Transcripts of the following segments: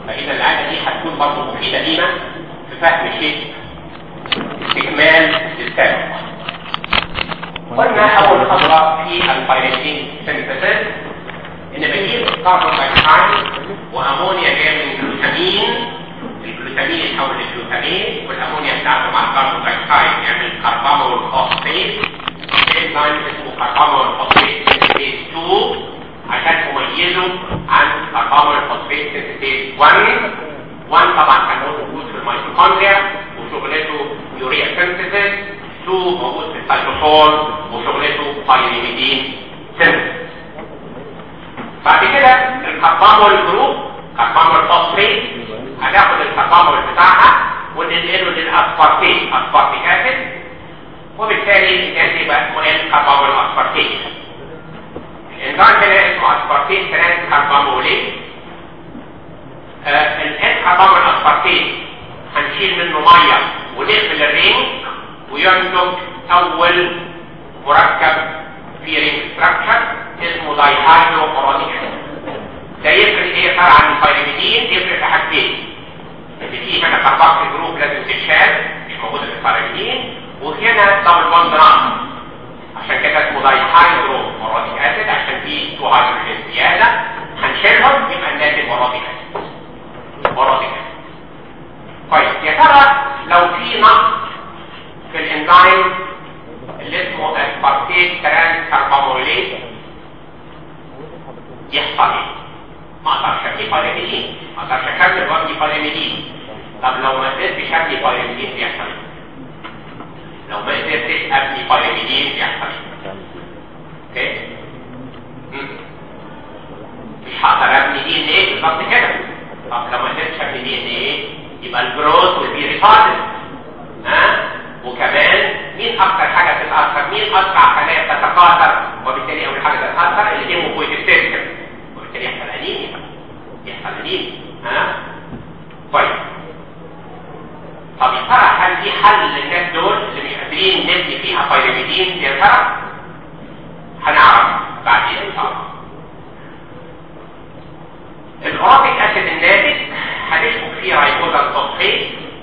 فاذا العاده دي هتكون برضه مفيده لينا في فهم شيء استكمال للسابق قلنا اول خطوه في البايريتين سينثيسيس ان بجيب كاربون دايوكسيد وامونيا جايه من جلوتامين الجلوتامين يتحول لجلوتامين والامونيا بتاعته مع الكربون دايوكسيد يعمل كربامول فوسفيت انزيم اسمه كربامول فوسفيت سينثيز 2 عشان تميزه عن كربامول فوسفيت سينثيز 1 1 طبعا كان موجود في الميتوكوندريا وشغلته يوريا سينثيسيس 2 موجود في السيتوسول وشغلته بايريميدين سينثيسيس بعد كده الكربامول جروب كربامول فوسفيت هناخد الكربامول بتاعها وننقله للاسبارتيت اسبارتيك اسيد وبالتالي الناس يبقى اسمه ايه كربامول اسبارتيت الانزيم هنا اسمه اسبارتيت ترانس كرباموليت الان كربامول اسبارتيت هنشيل منه ميه ونقفل الرينج وينتج اول مركب في رينج ستراكشر اسمه دايهايدرو اورونيك ده يفرق ايه فرق عن البيرميدين يفرق في حاجتين ان في هنا كرباكسي جروب لازم تتشال مش موجوده في البيرميدين وهنا دبل بوند ناقص عشان كده اسمه دايهايدرو اورونيك اسيد عشان في تو هيدروجين زياده هنشيلهم يبقى الناتج اورونيك اسيد اورونيك اسيد كويس يا ترى لو في نقص في الانزيم اللي اسمه اسبارتيت ترانس كرباموليت يحصل ايه ما اقدرش ابني بايرميدين ما اقدرش اكمل وابني بايرميدين طب لو ما قدرتش ابني بايرميدين بيحصل ايه لو ما قدرتش ابني بايرميدين بيحصل ايه اوكي مش هقدر ابني دي ان ايه بالظبط كده طب لو ما قدرتش ابني دي ان ايه يبقى الجروث والبي ريتاردد ها وكمان مين اكتر حاجه تتاثر مين اسرع خلايا تتكاثر وبالتالي اول حاجه تتاثر اللي هي موكويد سيستم وبالتالي يحصل انيميا يحصل انيميا ها طيب طب يا ترى هل في حل للناس دول اللي مش قادرين نبني فيها بايرميدين يا ترى هنعرف بعدين ان شاء الله الاوراتيك اسيد الناتج هنشبك فيه رايبوزال فوسفيت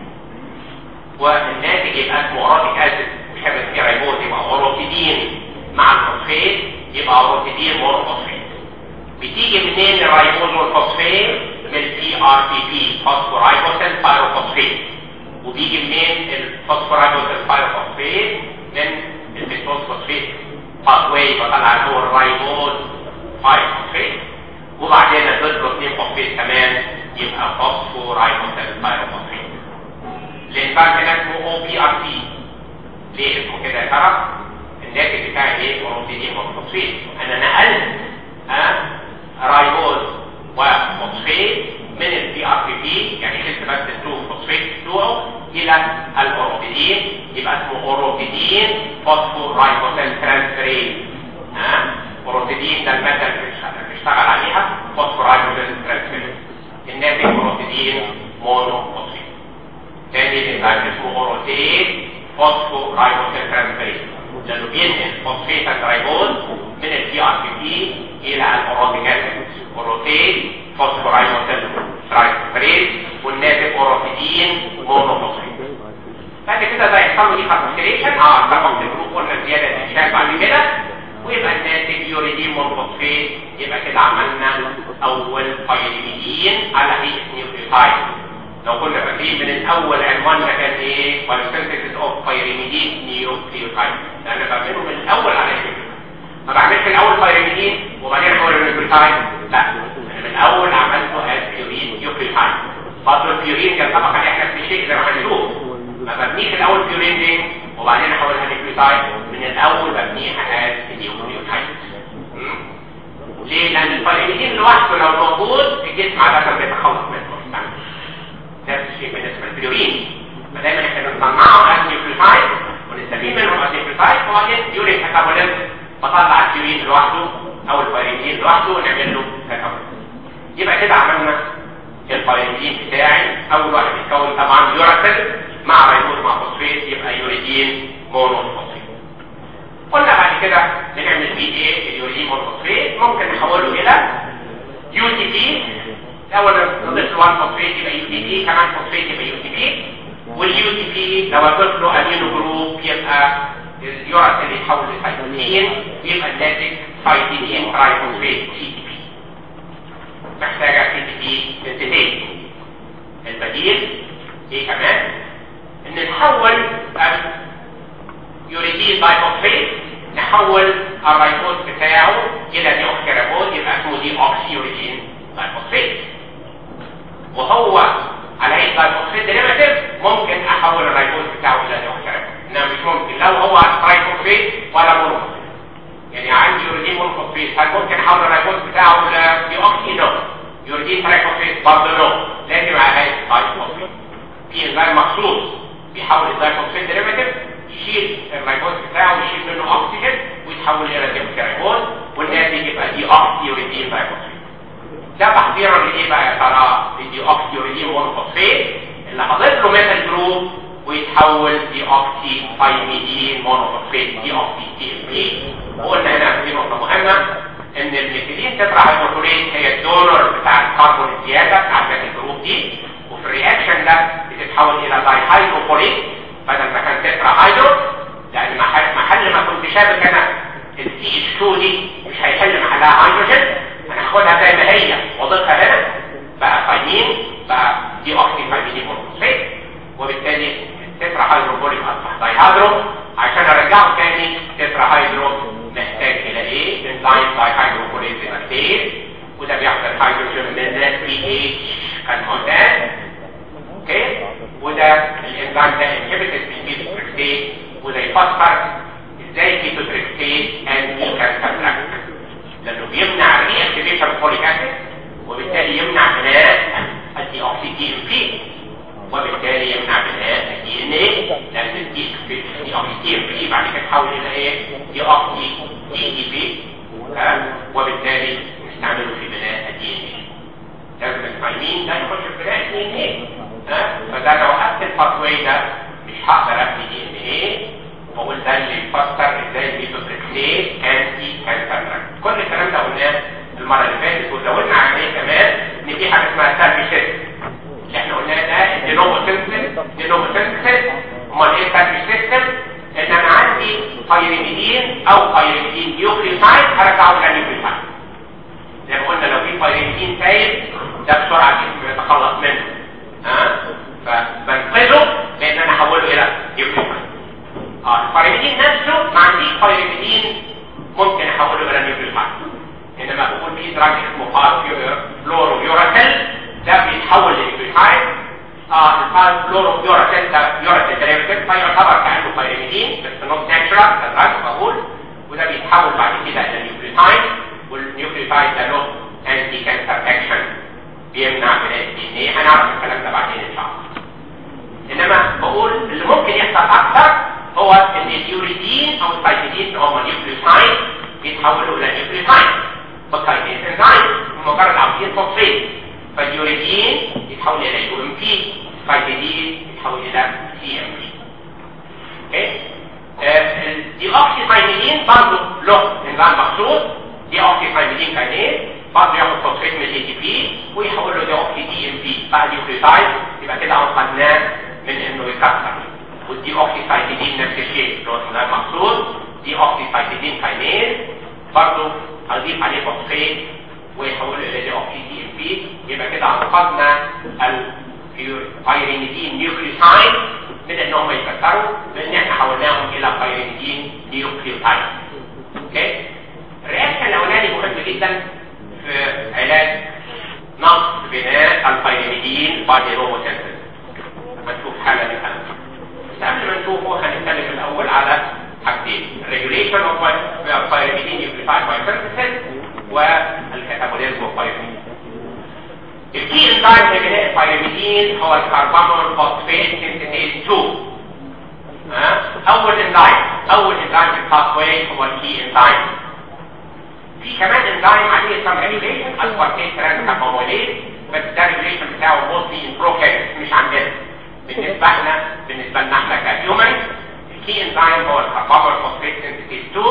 والناتج يبقى اسمه اوراتيك اسيد وشبك فيه رايبوز يبقى اوروتيدين مع الفوسفيت يبقى اوروتيدين مونوفوسفيت بتيجي منين الرايبوز والفوسفيت من البي ار بي بي فوسفورايبوسيل بايروفوسفيت وبيجي منين الفوسفورايبوسيل بايروفوسفيت من الفوسفوسفيت باثواي بطلع له الرايبوز بايروفوسفيت وبعدين تضرب اثنين فوسفيت كمان يبقى فوسفورايبوسيل بايروفوسفيت الانزيم هنا اسمه او بي ار سي ليه اسمه كده يا ترى الناتج بتاعي ايه بروتين فوسفيت انا نقلت ها رايبوز وفوسفيت من البي ار بي بي يعني شلت بس التو فوسفيت بتوعه الى الاوروبيدين يبقى اسمه اوروبيدين فوسفورايبوسيل ترانسفيريز ها اوروبيدين ده الماده اللي بنشتغل عليها فوسفورايبوسيل ترانسفيريز الناتج اوروبيدين مونوفوسفيت تاني الانزيم اسمه اوروتيت فوسفو رايبوسيل ترانسفيريز لانه بينقل فوسفيت رايبوز من البي ار بي بي الى الاوروتيك اسيد اوروتيت فوسفو رايبوسيل ترانسفيريز والناتج اوروتيدين مونوفوسفيت بعد كده ده يحصل له دي كاربوكسيليشن اه كاربوكسيل جروب قلنا زياده الانشاء بعد كده ويبقى الناتج يوريدين مونوفوسفيت يبقى كده عملنا اول بايريميدين على هيئه نيوكليوتايد لو كنا فاكرين من الاول عنواننا كان ايه بايوسينثيسيس اوف بايريميدين نيوكليوتايد لان بعمله من الاول على كده ما بعملش الاول بايريميدين وبعدين احول النيوكليوتايد لا انا من الاول عملته از بيورين نيوكليوتايد برضه البيورين كان طبقا احنا في شيء زي ما هنشوف ما ببنيش الاول بيورين دي وبعدين احولها نيوكليوتايد من الاول ببنيها از نيوكليوتايد ليه؟ لان البايريميدين لوحده لو موجود الجسم عاده بيتخلص منه نفس الشيء بالنسبه للبيورين فدايما احنا بنصنعه از نيوكليوتايد ونستفيد منهم از نيوكليوتايد وبعدين يورين كاتابوليزم بطلع البيورين لوحده او البيريدين لوحده ونعمل له كاتابوليزم يبقى كده عملنا البيريدين بتاعي اول واحد بيتكون طبعا يوراسيل مع ريبوز مع فوسفيت يبقى يوريدين مونوفوسفيت قلنا بعد كده بنعمل بيه ايه اليوريدين مونوفوسفيت ممكن نحوله الى يو تي بي الاول نضيف له 1 فوسفيت يبقى يو تي بي كمان فوسفيت يبقى يو تي بي واليو تي بي لو اضيف له امينو جروب يبقى اليورات اللي يتحول لسايتوسين يبقى الناتج سايتين ترايفوسفيت سي تي بي محتاجه سي تي بي سنتين البديل ايه كمان ان نحول اليوريدين بايفوسفيت نحول الرايبوز بتاعه الى ديوكسيرابوز يبقى اسمه دي اوكسي يوريدين بايفوسفيت وهو على اي بايفوسفيت ديريفاتيف ممكن احول الرايبوز بتاعه الى ديوكسيرابوز انما مش ممكن لو هو بايفوسفيت ولا مونوفوسفيت يعني عندي يوريدين مونوفوسفيت هل ممكن احول الرايبوز بتاعه الى ديوكسي نو يوريدين ترايفوسفيت برضه نو لازم على بايفوسفيت في انزيم مخصوص بيحول الدايفوسفيت ديريفاتيف يشيل الرايبوز بتاعه ويشيل منه اكسجين ويتحول الى ديوكسيريبوز والناتج يبقى دي اوكسي يوريدين دايفوسفيت ده تحضيرا لايه بقى يا ترى دي اوكسي يوريدين مونوفوسفيت اللي هضيف له ميثل جروب ويتحول دي اوكسي بايميدين مونوفوسفيت دي اوكسي تي ام بي وقلنا هنا في نقطه مهمه ان الميثيلين تترا هيدروكوليز هي الدونر بتاع الكربون الزياده بتاع الميثل جروب دي وفي الرياكشن ده بتتحول الى داي هيدروكوليز بدل ما كان تترا هيدرو لان محل, محل ما كنت شابك انا السي اتش 2 دي مش هيحل محلها هيدروجين هناخدها زي ما هي واضيفها هنا بقى فايمين بقى دي اوكسي فايمين مونوكسيد وبالتالي التترا هيدروكوليز اصبح داي هيدرو عشان ارجعه تاني تترا هيدرو محتاج الى ايه انزيم داي هيدروكوليز اكتيف وده بيحصل هيدروجين من بي اتش كالمعتاد اوكي وده الانزيم ده انهبيتد بالميثوتريكسيت وده يفسر ازاي الميثوتريكسيت انتي كانسر لانه بيمنع الري اكتيفيشن فوليك اسيد وبالتالي يمنع بناء الدي اوكسي دي ام بي وبالتالي يمنع بناء الدي ان ايه لان الدي اوكسي دي ام بي بعد كده تحول الى ايه دي اوكسي دي دي بي وبالتالي نستعمله في بناء الدي ان ايه لازم الفايمين ده يخش في بناء الدي ان ايه فده لو اخدت الباثواي ده مش هقدر ابني دي ان ايه واقول ده اللي يفسر ازاي الميثوتريكسيت انتي كانسر كل الكلام ده قلناه المره اللي فاتت وزودنا عليه كمان ان في حاجه اسمها سيرفي سيستم اللي احنا قلناه ده الدينوموسينثيس دينوموسينثيس امال ايه سيرفي سيستم ان انا عندي بايريميدين او بايريميدين نيوكليوتايد هرجعه الى نيوكليوتايد زي ما قلنا لو في بايريميدين سايب ده بسرعه الجسم بيتخلص منه ها فبنقذه بان انا احوله الى نيوكليوتايد اه البايريميدين نفسه ما عنديش بايريميدين ممكن احوله الى نيوكليوتايد انما بقول في دراج اسمه فلورو يوراتل ده بيتحول لنيوكليوتايد اه الفلورو يوراتل ده يوراتل ديريفيتيف فيعتبر كانه بايريميدين بس نوت ناتشرال كدراج بقول وده بيتحول بعد كده الى نيوكليوتايد والنيوكليوتايد ده له انتي كانسر اكشن بيمنع بناء الدي ان ايه هنعرف الكلام ده بعدين ان شاء الله انما بقول اللي ممكن يحصل اكتر هو ان اليوريدين او السايتيدين اللي هم نيوكليوتايد بيتحولوا الى نيوكليوتايد فالسايتيدين انزيم مجرد عاوزين فوسفيت فاليوريدين يتحول الى يو ام بي السايتيدين يتحول الى سي ام بي اوكي دي اوكسيسايتيدين برضه له انزيم مخصوص دي اوكسيسايتيدين كاينيز برضه ياخد فوسفيت من الاي تي بي ويحول له دي اوكسي دي ام بي بقى نيوكليوتايد يبقى كده انقذناه من انه يكسر والدي اوكسيسايتيدين نفس الشيء اللي هو انزيم مخصوص دي اوكسيسايتيدين كاينيز برضه هضيف عليه فوسفيت ويحوله الى دي اوكسي دي ام بي يبقى كده انقذنا البايرينيدين نيوكليوتايد من ان هم يتكسروا بان احنا حولناهم الى بايرينيدين نيوكليوتايد اوكي الرياكشن الاولاني مهم جدا في علاج نقص بناء البايرينيدين بايروموسينثيس هنشوف حاله دي بس قبل ما نشوفه هنتكلم الاول على حاجتين regulation of pyrimidine nucleotide biosynthesis والكاتابوليزم of pyrimidine الكي انزيم لبناء البيرميدين هو الكربونول فوسفات سينثيز 2 ها اول انزيم اول انزيم في الباثواي هو الكي انزيم في كمان انزيم عليه سم ريجوليشن اسبارتيت ترانسكاربونيليز بس ده ريجوليشن بتاعه موستلي ان بروكاريوت مش عندنا بالنسبه لنا بالنسبه لنا احنا كهيومن الكي انزيم هو الكربونول فوسفات سينثيز 2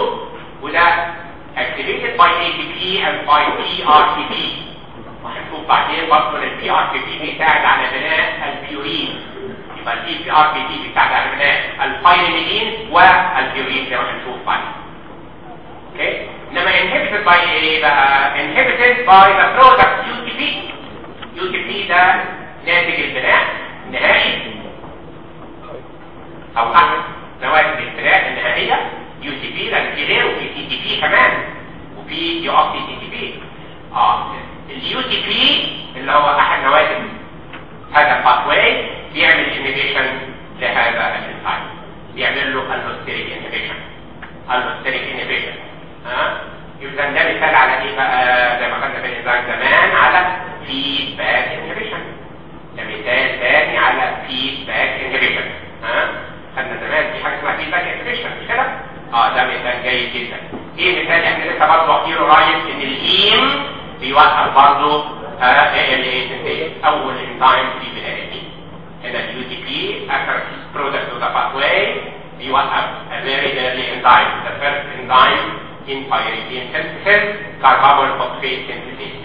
وده activated by ATP and by PRTP وهنشوف بعدين برضه البي ار بي بي بيساعد على بناء البيورين يبقى البي بي ار بي بي بيساعد على بناء البايريميدين والبيورين زي ما هنشوف بعد اوكي انما inhibited by ايه بقى inhibited by the product UTP UTP ده ناتج البناء النهائي او احد نواتج البناء النهائيه يو تي بي لان في غيره في تي تي بي كمان وفي يو اوف تي تي بي اه اليو تي بي اللي هو احد نواتج هذا الباثواي بيعمل انهبيشن لهذا الانزيم بيعمل له الهوستيريك انهبيشن الهوستيريك انهبيشن ها يبقى ده مثال على ايه بقى زي ما خدنا في الانزيم زمان على فيدباك انهبيشن ده مثال ثاني على فيدباك انهبيشن ها خدنا زمان في حاجه اسمها فيدباك انهبيشن مش كده اه ده مثال جيد جدا ايه مثال احنا لسه برضه واخدينه قريب ان الهيم بيوقف برضه اول انزيم في بناء الهيم هنا اليو تي بي اخر برودكت اوف ذا باثواي بيوقف a very early enzyme the first enzyme in pyridine synthesis carbonyl phosphate synthesis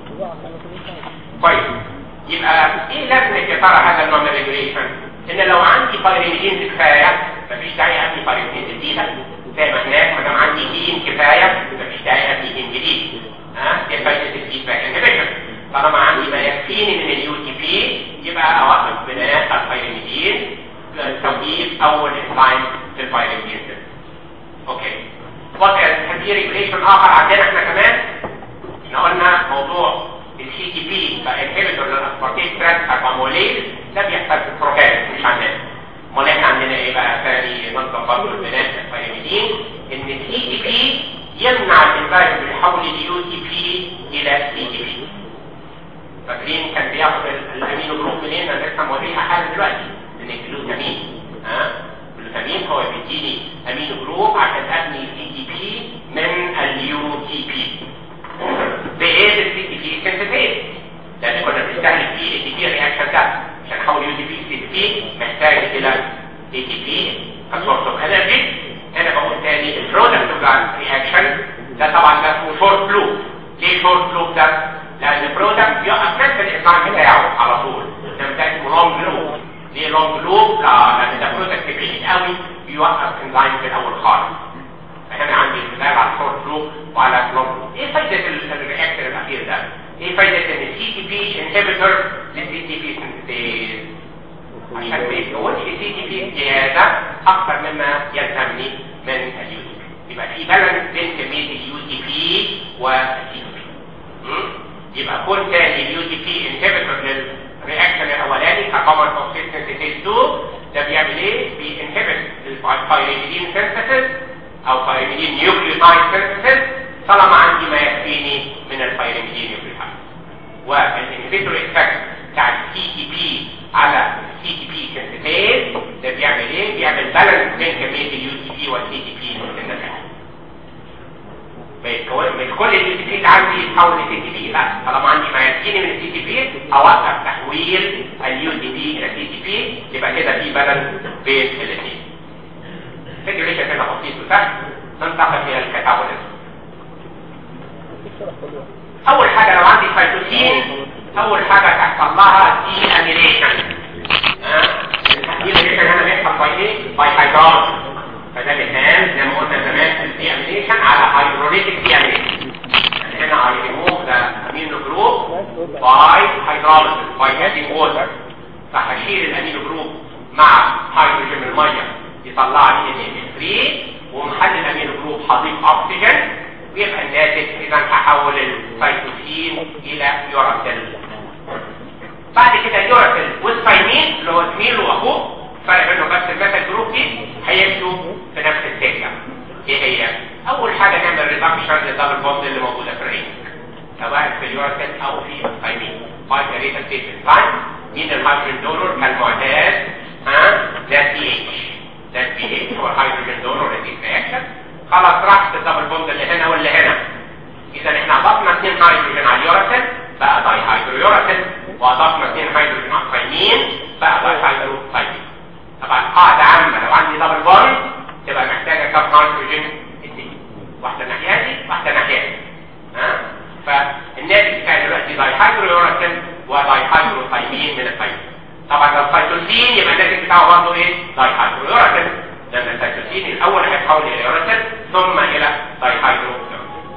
2 كويس يبقى ايه لازمه يا ترى هذا النوع من الريجوليشن ان لو عندي بايريدين كفايه مفيش داعي ابني بايريدين جديده زي ما هناك ما دام عندي هيم كفايه مفيش داعي ابني هيم جديد ها دي فايده الفيدباك انهبيشن طالما عندي ما يكفيني من اليو تي بي يبقى اوقف بناء البايريدين توقيف اول انزيم في البايريدين اوكي وكان في ريجوليشن اخر عندنا احنا كمان احنا قلنا موضوع السي تي بي كانهبيتور للاسبارتيت تراك كارباموليز ده بيحصل في البروكاريوت مش عندنا امال احنا عندنا ايه بقى ثاني نقطه برضه البناء البيراميدين ان السي تي بي يمنع الانزيم اللي يحول اليو تي بي الى سي تي بي فاكرين كان بياخد الامينو جروب منين انا لسه موريها حالا دلوقتي ان الجلوتامين ها الجلوتامين هو بيديني امينو جروب عشان ابني سي تي بي من اليو تي بي بايه السي تي بي سنتيز لان كنا بنستهلك فيه اي تي بي رياكشن ده عشان احول يو تي بي سي تي بي محتاج الى اي تي بي كسورس اوف انرجي انا بقول تاني البرودكت اوف رياكشن ده طبعا ده اسمه شورت لوب ليه شورت لوب ده؟ لان البرودكت بيقف نفس الانزيم بتاعه على طول ده بتاع اسمه لونج لوب ليه لونج لوب؟ لان ده برودكت بعيد قوي بيوقف انزيم في الاول خالص فهنا عندي مثال على الشورت لوب وعلى لونج لوب ايه فايده الرياكتور الاخير ده؟ ايه فايده ان السي تي بي انهبيتور للسي تي بي سنتيز عشان ما يتكونش سي تي بي زياده اكثر مما يلزمني من اليو تي بي يبقى في بالانس بين كميه اليو تي بي والسي تي بي يبقى كل تاني اليو تي بي انهبيتور للرياكشن الاولاني كاربون فوسفيت سنتيز 2 ده بيعمل ايه؟ بينهبت البايريدين سينثيسيس او بايريدين نيوكليوتايد سينثيسيس طالما عندي ما يكفيني من البايريدين نيوكليوتايد والانهبيتور افكت بتاع السي تي بي على السي تي بي سنتيز ده بيعمل ايه؟ بيعمل بالانس بين كميه اليو تي بي والسي تي بي سنتيز مش كل السي تي بي اللي عندي يتحول لسي تي بي لا طالما عندي ما يكفيني من السي تي بي اوقف تحويل اليو تي بي الى سي تي بي يبقى كده في بالانس بين الاثنين فكرة كده بسيط وسهل ننتقل الى الكتابوليزم اول حاجة لو عندي سيتوسين اول حاجة تحصل لها دي اميليشن دي اميليشن هنا بيحصل باي ايه باي هيدروليز فده مثال زي ما قلنا زمان الدي اميليشن على هيدروليتيك دي اميليشن هنا I remove the amino group by hydrolysis by adding water فهشيل الامينو جروب مع هيدروجين من الميه يطلع لي ان 3 ومحل الامينو جروب هضيف اكسجين ويبقى الناتج اذا هحول السيتوسين الى يوراتيل بعد كده اليوراتيل والثايمين اللي هو زميله واخوه فرق بينهم بس الميثل جروب دي هيمشوا في نفس السكه ايه هي؟ اول حاجه نعمل ريدكشن للدبل بوند اللي موجوده في الرينج سواء في اليوراتيل او في الثايمين باي ريتا ستيشن تايم مين الهيدروجين دونور كالمعتاد ها ده بي اتش ده بي اتش هو الهيدروجين دونور نتيجه رياكشن خلاص راحت الدبل بوند اللي هنا واللي هنا اذا احنا اضفنا اثنين هيدروجين على اليوراتيل بقى داي هيدرو يوراتيل واضفنا اثنين هيدروجين على الثايمين بقى داي هيدرو ثايمين طبعا قاعده عامه لو عندي دبل بوند تبقى محتاجه كم هيدروجين اثنين واحده ناحيتي واحده ناحيتي ها فالناتج بتاعي دلوقتي داي هيدرو يوراتيل وداي الانين من السيتوسين طبعا لو السيتوسين يبقى الناتج بتاعه برضه ايه دايهيدرويوراسيل لان السيتوسين الاول هيتحول الى يوراسيل ثم الى دايهيدرويوراسيل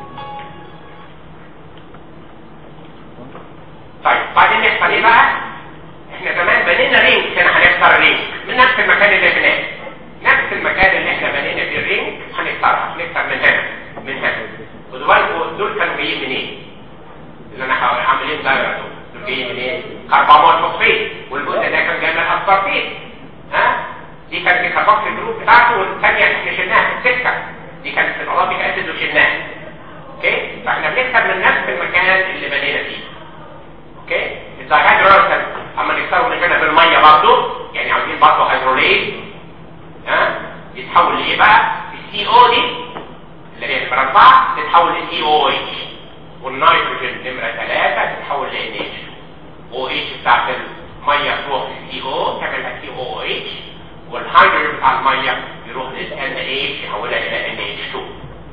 طيب بعدين نحصل ايه بقى احنا كمان بنينا رينج هنا هنكسر رينج من نفس المكان اللي بناه نفس المكان اللي احنا بنينا فيه الرينج هنكسرها هنكسر من هنا من هنا خدوا بالكم دول كانوا جايين منين اللي انا عاملين دايره دول دول جايين منين كربامول فوسفيت والجزء ده كان جاي من الاسبارتيت ها دي كانت الكربوكسيل جروب بتاعته والثانيه احنا شلناها في السكه دي كانت في الالافيك اسيد وشلناها اوكي فاحنا بنكسر من نفس المكان اللي بنينا فيه اوكي الدايهيدروليز اما نكسره من هنا بالميه برضه يعني عاوزين برضه هيدروليز ها يتحول لايه بقى السي او دي اللي هي نمره 4 تتحول لسي او اتش والنيتروجين نمره 3 تتحول ل ان اتش او اتش بتاعت الميه تروح للسي او تعملها سي او اتش والهيدروجين بتاع الميه يروح للان اتش يحولها الى ان اتش 2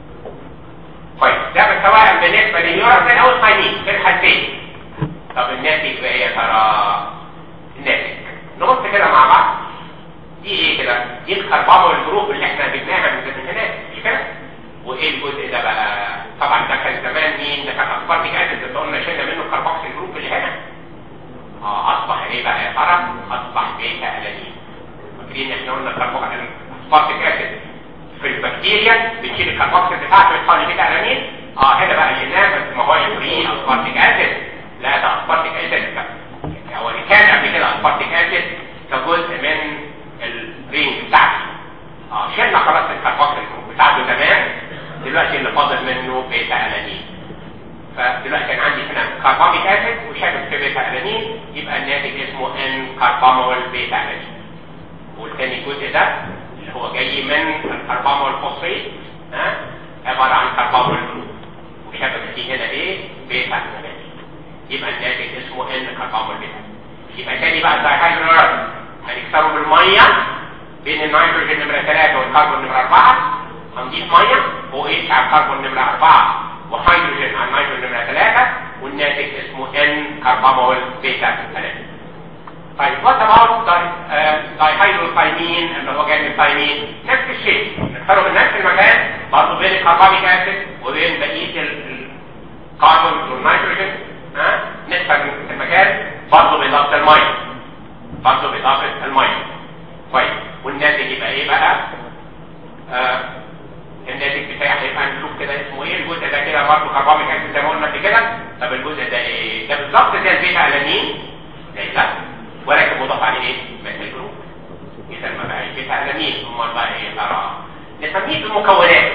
طيب ده سواء بالنسبه لليوراسيل او الثايمين في الحالتين طب الناتج بقى ايه يا ترى الناتج نبص كده مع بعض دي ايه كده دي الكربامول الجروب اللي احنا جبناها من الزمانات مش كده وايه الجزء ده بقى طبعا ده كان زمان مين ده كان اسبارتيك اسيد اللي قلنا شلنا منه الكربوكسيل جروب اللي هنا اه اصبح ايه بقى يا ترى اصبح بيتا الانين فاكرين احنا قلنا الكربوكسيل اسبارتيك اسيد في البكتيريا بتشيل الكربوكسيل بتاعته يتحول لبيتا الانين اه هنا بقى شلناه بس ما هوش فري اسبارتيك اسيد لا ده اسبارتيك اسيد هو اللي كان قبل كده اسبارتيك اسيد كجزء من الرينج بتاعته اه شلنا خلاص الكربوكسيل بتاعته زمان دلوقتي اللي فاضل منه بيتا الانين فدلوقتي كان عندي هنا كرباميك اسيد وشابك في بيتا الانين يبقى الناتج اسمه ان كربامول بيتا الانين والتاني الجزء ده اللي هو جاي من الكربامول فوسفيت ها عباره عن كربامول جروب وشابك فيه هنا ايه بيتا الانين يبقى الناتج اسمه ان كربامول بيتا يبقى تاني بقى الدايهيدروليز هنكسره بالميه بين النيتروجين نمره 3 والكربون نمره 4 هنضيف ميه او اتش على الكربون نمره 4 وهيدروجين على النيتروجين نمره 3 والناتج اسمه ان كربامول بيتا 3 طيب وات اباوت دايهيدروثايمين اللي هو جاي من الثايمين نفس الشيء نكسره من نفس المكان برضه بين الكرباميك اسيد وبين بقيه الكربون والنيتروجين ها نكسر المكان برضه باضافه الميه برضه باضافه الميه طيب والناتج يبقى ايه بقى آه الناتج بتاعي هيبقى نشوف كده اسمه ايه الجزء ده كده برضه كرباميك اسيد زي ما قلنا قبل كده طب الجزء ده ايه ده بالظبط زي البيتا الانين ليس ولكن مضاف عليه ايه مثل جروب اذا ما بقاش بيتا الانين امال بقى ايه ترى نسميه بالمكونات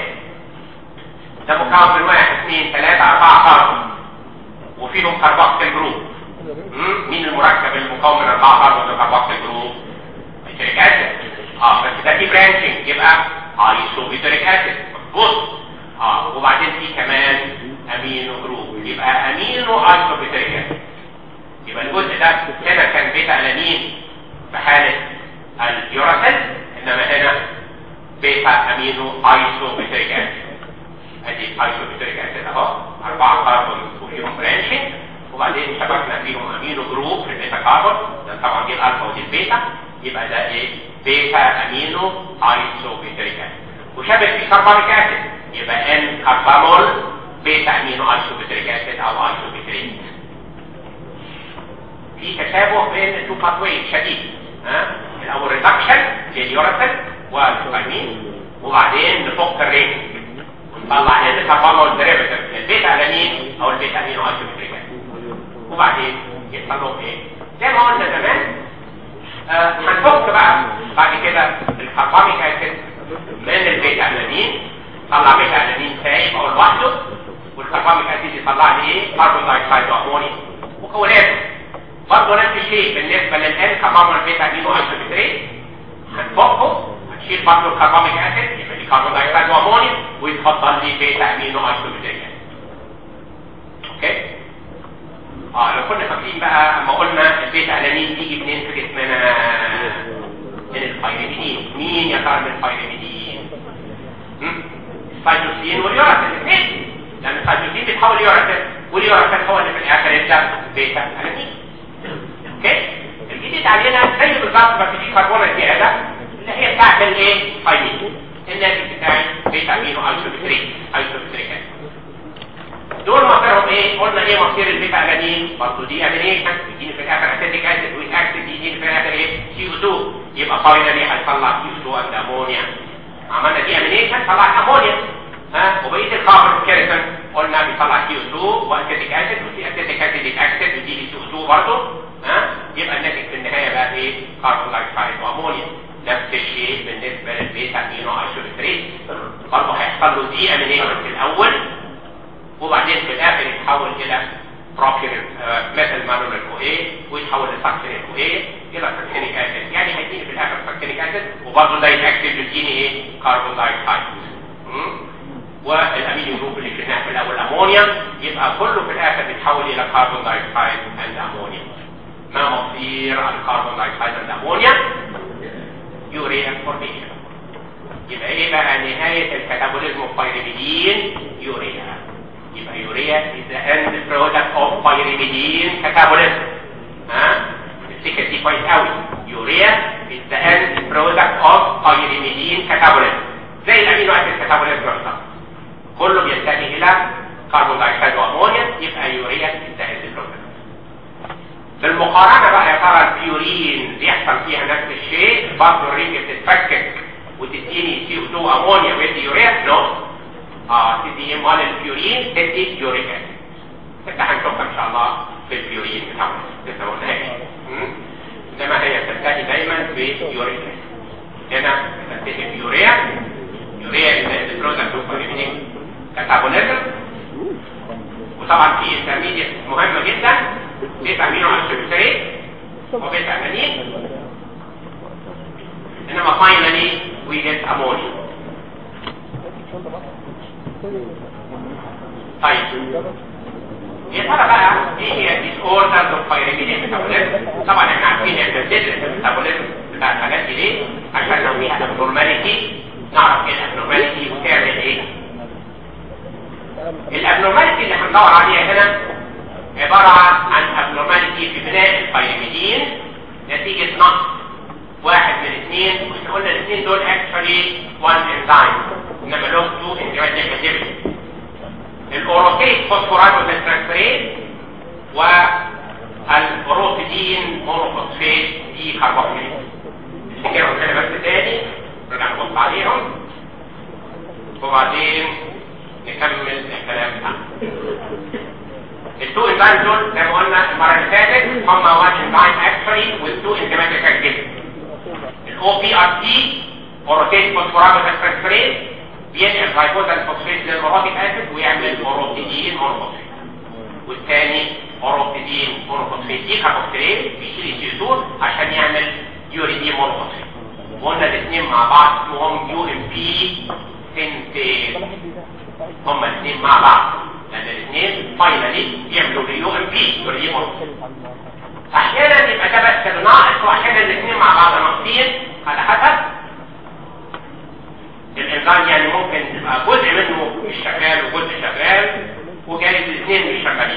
ده مكون من واحد اثنين ثلاثة أربعة كربون وفيهم كربوكسيل جروب مين المركب المكون من أربعة كربون كربوكسيل جروب نيتريك اسيد اه بس ده في برانشنج يبقى ايسوبيتريك اسيد مظبوط اه وبعدين في كمان امينو جروب يبقى امينو ايسوبيتريك اسيد يبقى الجزء ده هنا كان بيتا الانين في حاله اليوراسيل انما هنا بيتا امينو ايسوبيتريك اسيد ادي ايسوبيتريك اسيد اهو اربعه كربون وفيهم برانشنج وبعدين شبكنا فيهم امينو جروب في البيتا كاربون ده طبعا دي الالفا ودي البيتا يبقى ده ايه بيتا امينو ايسوبيتريك اسيد وشبك في كربونيك اسيد يبقى ان كربامول بيتا امينو ايسوبيتريك اسيد او ايسوبيتريك في تشابه بين التو باثوي شديد ها الاول ريدكشن لليوراسيل والفيتامين وبعدين نفك الرينج ونطلع ان كربامول ديريفيتيف البيتا الانين او البيتا امينو ايسوبيتريك اسيد وبعدين يحصل لهم ايه زي ما قلنا زمان آه هنفك بقى بعد كده الكرباميك اسيد من البيتا الانين طلع بيتا الانين سايب او لوحده والكرباميك اسيد يطلع لي ايه كربون دايوكسيد واموني مكوناته برضه نفس الشيء بالنسبه للان كربون البيتا امينو ايسوبيتريت هنفكه هنشيل برضه الكرباميك اسيد يبقى لي كربون دايوكسيد واموني ويتفضل لي بيتا امينو ايسوبيتريت اوكي اه لو كنا فاكرين بقى اما قلنا البيتا الانين تيجي منين في جسمنا من الفيروميدين مين يا ترى من الفيروميدين السايتوسين واليوراسيل الاثنين لان السايتوسين بيتحول ليوراسيل واليوراسيل هو اللي في الاخر يبدا بيتا الانين اوكي هنا زي بالظبط بس في كربونه زياده اللي هي بتاعت الايه فايمين الناتج بتاعي بيتا امينو ايسوبتريك ايسوبتريك دول مصيرهم ايه قلنا ايه مصير البيتا الانين برضه دي امينيشن يديني في الاخر اسيتيك اسيد ويك اسيد يديني في الاخر ايه سي او 2 يبقى فاينلي هيطلع سي او 2 اند امونيا عملنا دي امينيشن طلع امونيا ها وبقيه الكاربون كيريتون قلنا بيطلع سي او 2 واسيتيك اسيد وفي اسيتيك اسيد يتاكسد ويديني سي او 2 برضه ها يبقى الناتج في النهايه بقى ايه كاربون دايوكسيد وامونيا نفس الشيء بالنسبه للبيتا امينو ايسوبتريت برضه هيحصل له دي امينيشن في الاول وبعدين في الاخر يتحول الى بروبير مثل مانول الكوئيه ويتحول لساكسينيك كوئيه الى ساكسينيك اسيد يعني هيديني في الاخر ساكسينيك اسيد وبرضه ده يتاكتف يديني ايه كربون دايوكسيد والامين جروب اللي شفناه في الاول امونيا يبقى كله في الاخر بيتحول الى كربون دايوكسيد اند امونيا ما مصير الكربون دايوكسيد اند امونيا يوريا فورميشن يبقى ايه بقى نهايه الكاتابوليزم اوف بايريميدين يوريا يبقى يوريا is the end product of pyrimidine catabolism ها الفكره دي كويس قوي يوريا is the end product of pyrimidine catabolism زي الامينو اسيد كاتابوليزم بالظبط كله بينتهي الى كربون دايوكسيد وامونيا يبقى يوريا is the end product بالمقارنه بقى يا ترى البيورين بيحصل فيها نفس الشيء برضه الرينج بتتفكك وتديني سي او 2 امونيا ويدي يوريا نو اه تدي امال البيورين تدي يوريك اسيد ده هنشوفها ان شاء الله في البيورين بتاعنا لسه ما قلناهاش انما هي تنتهي دايما بيوريك اسيد هنا تنتهي بيوريا يوريا اللي البرودكت اوف كاتابوليزم وطبعا في انترميديت مهمه جدا بيتا امينو اسيد وبيتا امينين انما finally we get ammonia طيب يا ترى بقى ايه هي الديس اوردرز اوف بايريميدين ميتابوليزم طبعا احنا عارفين احنا بندرس الميتابوليزم بتاع الحاجات دي ليه عشان لو فيها ابنورماليتي نعرف ايه الابنورماليتي وتعمل ايه الابنورماليتي اللي هندور عليها هنا عبارة عن abnormality في بناء البيريميدين نتيجة نقص واحد من اثنين واحنا قلنا الاثنين دول actually one enzyme انما له two enzymatic activity الاوروتيك فوسفورات ترانسفيريز والبروتيدين مونوفوسفيت دي كربوكسيليز نفتكرهم كده بس تاني نرجع نبص عليهم وبعدين نكمل الكلام بتاعنا التو انزيم دول زي ما قلنا المره اللي فاتت هم وان انزيم اكشولي والتو انزيماتيك اكتيفيتي الاو بي ار تي اوروتيك فوسفورات ترانسفيريز بينقل رايبوزال فوسفيت للاوروتيك اسيد ويعمل اوروتيدين مونوفوسفيت والثاني اوروتيدين مونوفوسفيت دي كاربوكسيليز بيشيل السيتون عشان يعمل يوريدين مونوفوسفيت وقلنا الاثنين مع بعض اسمهم يو ام بي سنتيز هما الاثنين مع بعض لان الاثنين فاينلي يعملوا اليو ام بي يوريدين مونوفوسفيت احيانا يبقى ده بس ناقص واحيانا الاثنين مع بعض ناقصين على حسب الانسان يعني ممكن يبقى جزء منه مش شغال وجزء شغال وجايز الاثنين مش شغالين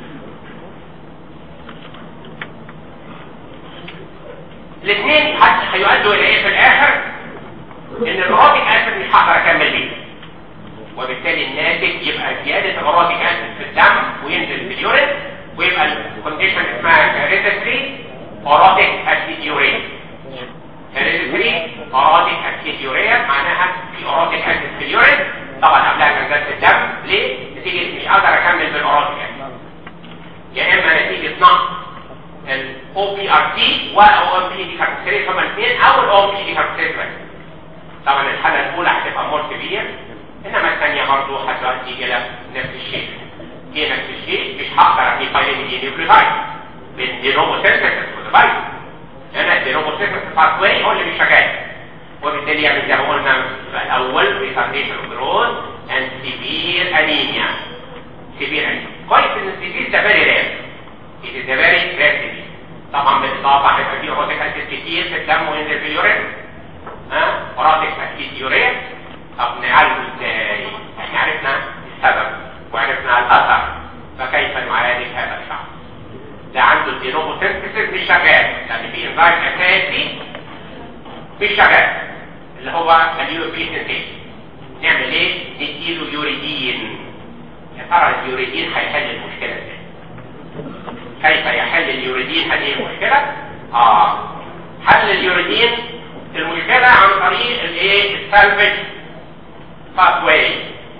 الاثنين هيؤدوا الى ايه في الاخر ان الاوروبيك اسيد مش هقدر اكمل بيه وبالتالي الناتج يبقى زياده الاوروبيك اسيد في الدم وينزل في اليورين ويبقى الكونديشن اسمها هيريديتري اوروبيك اسيديوريا هيريديتري اوروبيك اسيديوريا معناها في اوروبيك اسيد في اليورين طبعا قبلها كان في الدم ليه؟ نتيجه مش قادر اكمل بالاوروبيك اسيد يا اما نتيجه نقص الاو بي ار تي والاو ام بي دي كاركتريز هما الاثنين او الاو ام بي دي كاركتريز طبعا الحاله الاولى هتبقى مور كبير انما الثانيه برضه هتؤدي الى نفس الشيء هي نفس الشيء مش هقدر ابني بايرين نيوكليوتايد بالدينوموسينثيسيس والفايت انا الدينوموسينثيسيس باثواي هو اللي مش شغال وبالتالي يعمل زي ما قلنا في الاول ريتارديشن اوف جروث اند سيفير انيميا سيفير انيميا كويس ان السيفير ده فيري رير it is a very rare disease طبعا بالاضافه هيبقى فيه اوروتيك اسيد كتير في الدم وينزل في اليورين ها اوروتيك اسيد يوريا طب نعالجه ازاي احنا عرفنا السبب وعرفنا الاثر فكيف نعالج هذا الشخص ده عنده الدينوموسينثيسيس مش شغال لان في انزيم انزيم اساسي مش شغال اللي هو اليو بي سنتيز نعمل ايه نديله يوريدين يا ترى اليوريدين هيحل المشكله ازاي كيف يحل اليوريدين هذه المشكله اه حل اليوريدين المشكله عن طريق الايه السالفج باثواي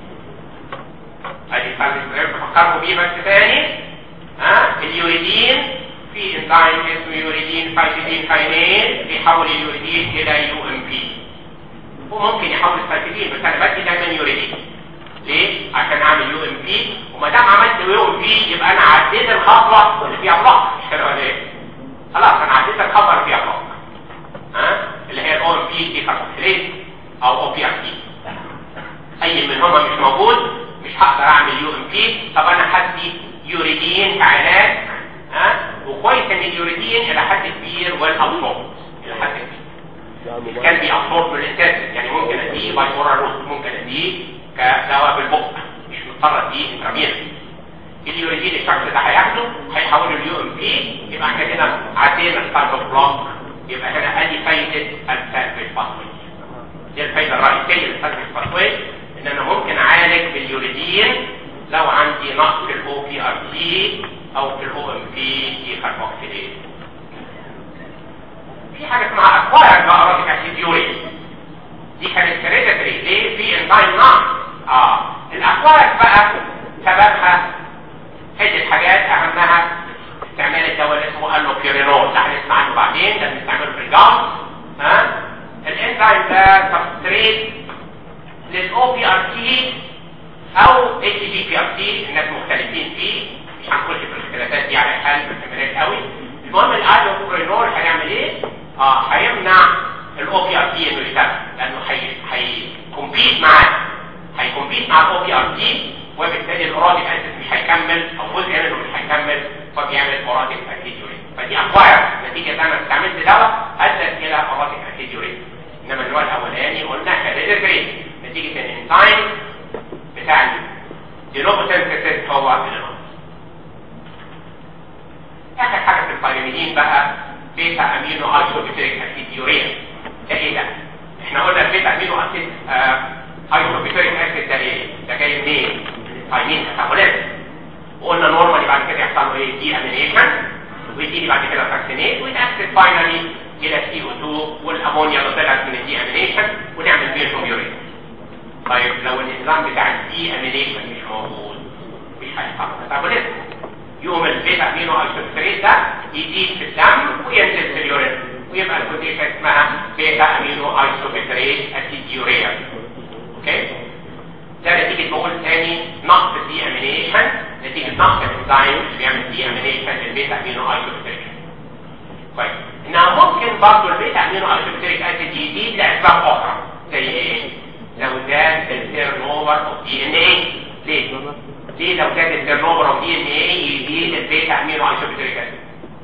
ادي السالفج بفكركم بيه بس تاني ها آه؟ اليوريدين في انزيم اسمه يوريدين فايتيدين كاينيز بيحول اليوريدين الى يو ام بي وممكن يحول الفايتيدين بس انا بدي دايما يوريدين ليه؟ عشان اعمل يو ام بي وما دام عملت يو ام بي يبقى انا عديت الخطوه اللي فيها بلوك مش كده ولا ايه؟ خلاص انا عديت الخطوه اللي فيها بلوك ها اللي هي الاو ام بي دي كاربوكسيليز او او بي ار تي اي منهما مش موجود مش هقدر اعمل يو ام بي طب انا هدي يوريدين كعلاج ها وكويس ان اليوريدين الى حد كبير والابسورب الى حد كبير كان بيابسورب من الاساس يعني ممكن اديه باي اورال روت ممكن اديه كدواء بالبق مش مضطر اديه انترامير اليوريدين الشخص ده هياخده هيحوله اليو ام بي يبقى احنا كده عدينا الستارت بلوك يبقى هنا ادي فايده السالفج باثوي دي الفايده الرئيسيه للسالفج باثوي ان انا ممكن اعالج باليوريدين لو عندي نقص في الاو بي ار تي او في الاو ام بي دي كاربوكسيليز في حاجه اسمها اكواير بقى اسيد يورين دي كانت هيريديتري ليه في انزيم نقص اه الاكواير بقى سببها عده حاجات اهمها استعمال الدواء اللي اسمه الوبيرينول ده هنسمع عنه بعدين ده بنستعمله في الجام ها الانزيم ده سبستريت للاو بي ار تي او اتش دي بي ار تي الناس مختلفين فيه مش هنخش في الاختلافات دي على الحال باستمرار قوي المهم الالوبرينول هيعمل ايه اه هيمنع الاو بي ار تي انه يشتغل لانه هيكمبيت معاه هيكمبيت مع الاو بي ار تي وبالتالي الاوراديك اسيد مش هيكمل او جزء منه مش هيكمل فبيعمل اوراديك اسيد يورين فدي اكواير نتيجه ان انا استعملت دواء ادت الى اوراديك اسيد يورين انما النوع الاولاني قلنا هيريديتري نتيجه الانزيم بتاع الجينوبوتنسيس هو الجينوب اخر حاجه في البيرميدين بقى بيتا امينو ايسوبيتريك اسيد يوريا ده ايه ده احنا قلنا البيتا امينو اسيد ايسوبيتريك اسيد ده ايه ده جاي منين فايمين تحولات وقلنا نورمالي بعد كده يحصل له ايه دي امينيشن ويجي بعد كده ساكسينيت ويتاكسد فاينالي الى سي او 2 والامونيا اللي طلعت من الدي امينيشن ونعمل بيهم يوريا طيب لو النظام بتاع الدي امينيشن مش موجود مش هيحصل ميتابوليزم يقوم البيتا امينو ايسوبيتريت ده يزيد في الدم وينزل في اليورين ويبقى الكونديشن اسمها بيتا امينو ايسوبيتريت اسيد يوريا اوكي ده نتيجه بقول تاني نقص الدي امينيشن نتيجه نقص الانزيم اللي بيعمل دي امينيشن للبيتا امينو ايسوبيتريت كويس انها ممكن برضه البيتا امينو ايسوبيتريك اسيد يزيد لاسباب اخرى زي ايه؟ لو زاد التيرن اوفر اوف دي ان ايه ليه؟ ليه لو زاد التيرن اوفر اوف دي ان ايه يزيد البيتا امينو ايسوبيتريك اسيد؟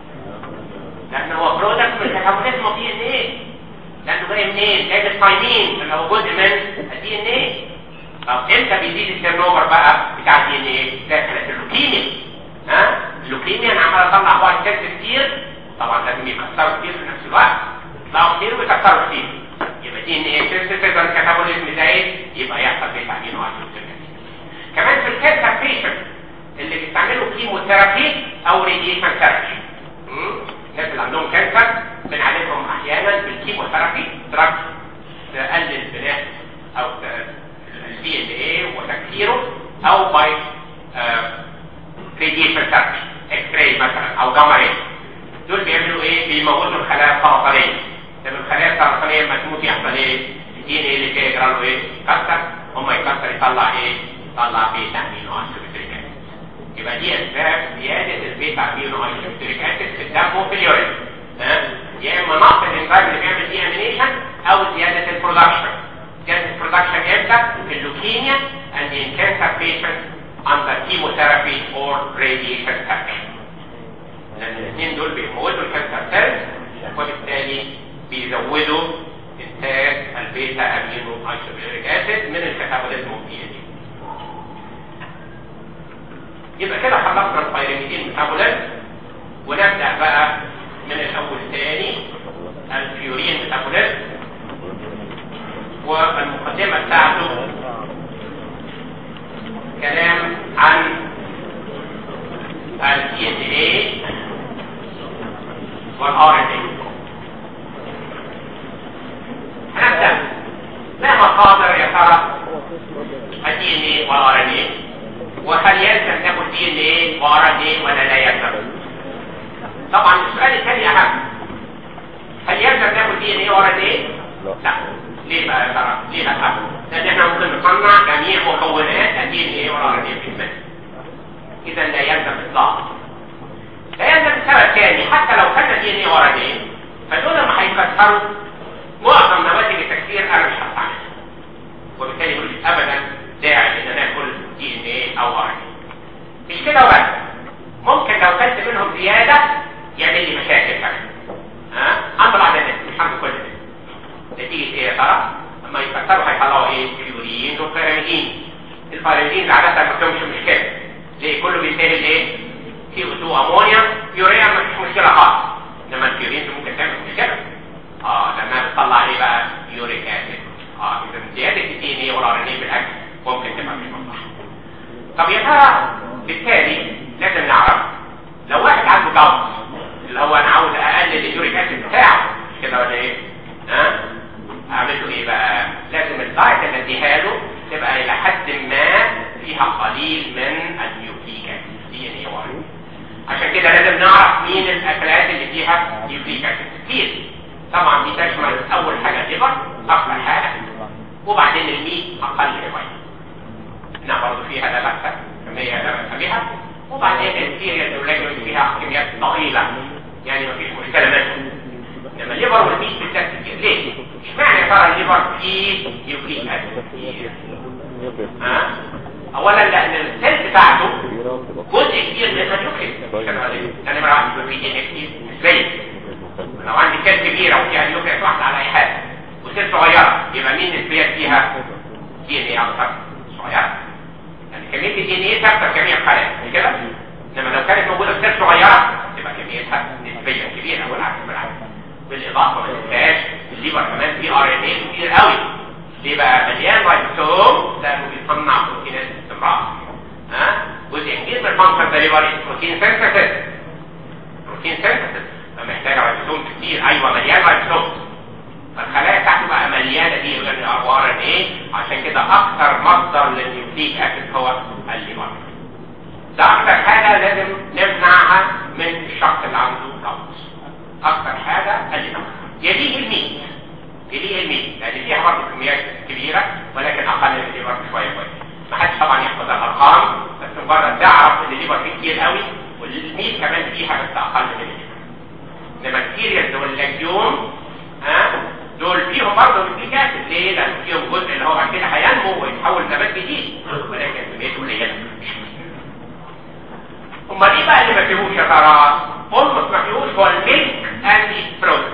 لان هو برودكت من ميتابوليزم اوف دي ان ايه لانه جاي منين؟ جاي من الثايمين اللي هو جزء من الدي ان ايه طب امتى بيزيد التيرن اوفر بقى بتاع الدي ان ايه؟ ده كانت اللوكيميا ها؟ اللوكيميا انا عمال اطلع وايت سيلز كتير طبعا لازم يكسروا كتير في نفس الوقت يطلعوا كتير ويكسروا كتير يبقى دي ان ايه سيستم كاتابوليزم زايد يبقى يحصل بيه تعميل وعشان كمان في الكانسر بيشنت اللي بيستعملوا كيموثيرابي او راديشن ثيرابي الناس اللي عندهم كانسر بنعالجهم احيانا بالكيموثيرابي دراج تقلل البناء او الدي ان ايه وتكسيره او باي راديشن ثيرابي اكس راي مثلا او جاما راي دول بيعملوا ايه بيموتوا الخلايا السرطانيه لما الخلايا السرطانيه لما تموت يحصل ايه الدي ان ايه اللي فيها يجرى له ايه يكسر هم يكسر يطلع ايه يطلع بيتا امينو ايسوبيتريك اسيد يبقى دي اسباب زياده البيتا امينو ايسوبيتريك اسيد في الدم وفي اليورين ها يا اما نقص الانزيم اللي بيعمل دي امينيشن او زياده البرودكشن زياده البرودكشن امتى في اللوكيميا and in cancer patients under chemotherapy or radiation therapy لان الاثنين دول بيموتوا الكانسر سيلز وبالتالي بيزودوا انتاج البيتا امينو ايسوبيريك اسيد من الكاتابوليزم دي يبقى كده خلصنا البيرميدين ميتابوليزم ونبدا بقى من الاول تاني والار ان اي هنبدا ما مصادر يا ترى الدي ان اي والار ان اي وهل يلزم ناخد دي ان اي وار ان اي ولا لا يلزم طبعا السؤال الثاني اهم هل يلزم ناخد دي ان اي وار ان اي لا ليه بقى يا ترى ليه لا لان احنا ممكن نصنع جميع مكونات الدي ان اي والار ان اي في المنزل اذا لا يلزم اطلاقا لا يلزم سبب ثاني حتى لو كان دي ان اي ورا دي فدول لما هيكسروا معظم نواتج التكسير انا مش هستعملها وبالتالي ملوش ابدا داعي ان انا اكل دي ان اي او ار مش كده وبس ممكن لو كلت منهم زياده يعمل لي مشاكل كمان ها عند بعض الناس مش عند كل الناس نتيجه ايه يا ترى لما يكسروا هيطلعوا ايه فيورين وبيراميدين البيراميدين عاده ما فيهمش مشكله ليه كله بيستاهل ايه سي او 2 امونيا يوريا ما فيش مشكله خالص انما الفيورين ممكن تعمل مشكله اه لما بتطلع ايه بقى يوريك اسيد اه اذا زياده الدي ان اي والار ان اي في الاكل ممكن تبقى مش مصلحه طب يا ترى بالتالي لازم نعرف لو واحد عنده جلط اللي هو انا عاوز اقلل اليوريك اسيد بتاعه مش كده ولا ايه ها اعمل له ايه بقى لازم الدايت اللي اديها له تبقى الى حد ما فيها قليل من النيوكليك اسيد دي ان اي واحد عشان كده لازم نعرف مين الاكلات اللي فيها نيوكليك اسيد كتير طبعا دي تشمل اول حاجه الليفر اكثر حاجه وبعدين الميت اقل شويه انها برضه فيها لا باس كميه لا باس بها وبعدين السيريال واللاجوين فيها كميات ضئيله يعني مفيش مشكله منهم انما الليفر والميت بالذات كتير ليه؟ اشمعنى يا ترى الليفر فيه نيوكليك اسيد كتير؟ ها؟ اولا لان السيل بتاعته جزء كبير منها نيوكليك انا ما عندي بروتين كتير ازاي لو عندي سيل كبيره وفيها نيوكليك واحده على اي حاجه وسيل صغيره يبقى مين نسبيا فيها دي ان ايه اكتر صغيره يعني كميه الدي ان ايه تكتر كميه الخلايا مش كده انما لو كانت موجوده في سيل صغيره تبقى كميتها نسبيا كبيره والعكس بالعكس بالاضافه ما تنساش الليفر كمان فيه ار ان ايه كتير قوي ليه بقى مليان رايبوسوم لانه بيصنع بروتينات باستمرار ها جزء كبير من الفانكشن ده ليفر بروتين سينثيسيس بروتين سينثيسيس فمحتاج رايبوسوم كتير ايوه مليان رايبوسوم فالخلايا بتاعته بقى مليانه دي غير ار ان ايه عشان كده اكثر مصدر للنيوكليك اسيد هو الليفر ده اكثر حاجه لازم نمنعها من الشخص اللي عنده ضغط اكثر حاجه الليفر يليه الميت يليه الميت لان فيها برضه كميات كبيره ولكن اقل من الليفر شويه شويه ما حدش طبعا يحفظ الارقام بس مجرد تعرف ان الليفر فيه كتير قوي والميت كمان فيها بس اقل من الليفر انما السيريالز واللاجيوم ها دول فيهم برضه نيوكليك اسيد ليه؟ لان فيهم جزء اللي هو بعد كده هينمو ويتحول نبات جديد ولكن كميته قليله امال ايه بقى اللي ما فيهوش يا ترى؟ اولموست ما فيهوش هو الميلك اند ستروك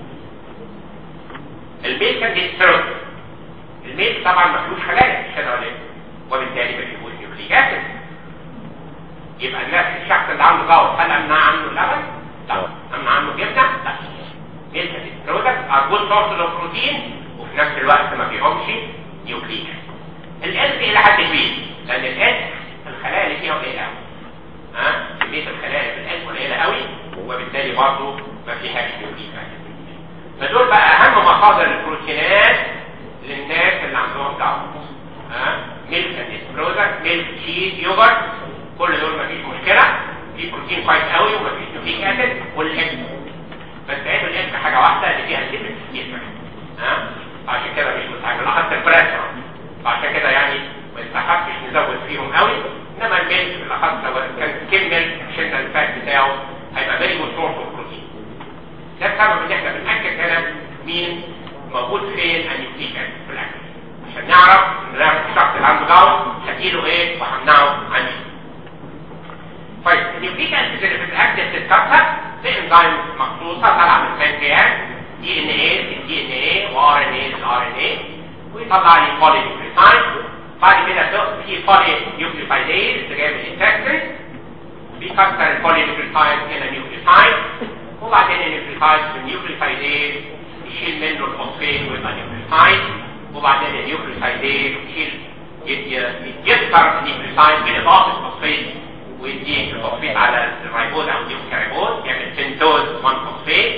الميلك اند ستروك الميلك طبعا ما فيهوش خلايا مش كده ولا ايه؟ وبالتالي ما فيهوش نيوكليك اسيد يبقى الناس الشخص اللي عنده جوز هل امنع عنه اللبن؟ لا امنع عنه جبنه؟ لا ميلك اند برودكت ار جود سورس اوف بروتين وفي نفس الوقت ما فيهمش نيوكليك الاسك الى حد كبير لان الاسك الخلايا اللي فيها قليله قوي ها كميه الخلايا في الاسك قليله قوي وبالتالي برضه ما فيهاش نيوكليك فدول بقى اهم مصادر البروتينات للناس اللي عندهم ضغط ها ميلك اند برودكت ميلك تشيز يوجرت كل دول ما فيش مشكله في بروتين كويس قوي وما فيش نيوكليك اسيد والاسك بس عيب الاسم حاجة واحدة اللي فيها الليبت كتير ها عشان كده مش مستعجل اخدت البريشر فعشان كده يعني ما يستحقش نزود فيهم قوي انما الميلك بالاخص لو كان كمل شلنا الفات بتاعه هيبقى فيري جود سورس اوف بروتين ده السبب ان احنا بنأكد هنا مين موجود فين النيوكليك اسيد في الاكل عشان نعرف ان ده الشخص اللي عنده جلط هديله ايه وهمنعه عن ايه طيب النيوكليك اسيد اللي في الاكل بتتكسر بانزيم مخصوصه طالعه من البنكرياس دي ان ايه الدي ان ايه وار ان ايه الار ان ايه ويطلع لي بولي نيوكليوتايد بعد كده في بولي نيوكليوتايديز اللي جايه من الانتستين بيكسر البولي نيوكليوتايد الى نيوكليوتايد وبعدين النيوكليوتايد في النيوكليوتايديز يشيل منه الفوسفين ويبقى نيوكليوتايد وبعدين النيوكليوتايديز يشيل يكسر النيوكليوتايد بالاضافه الفوسفين ويديك الفوسفيت على الرايبوز او الديوكاريبوز يعمل سنتوز 1 فوسفيت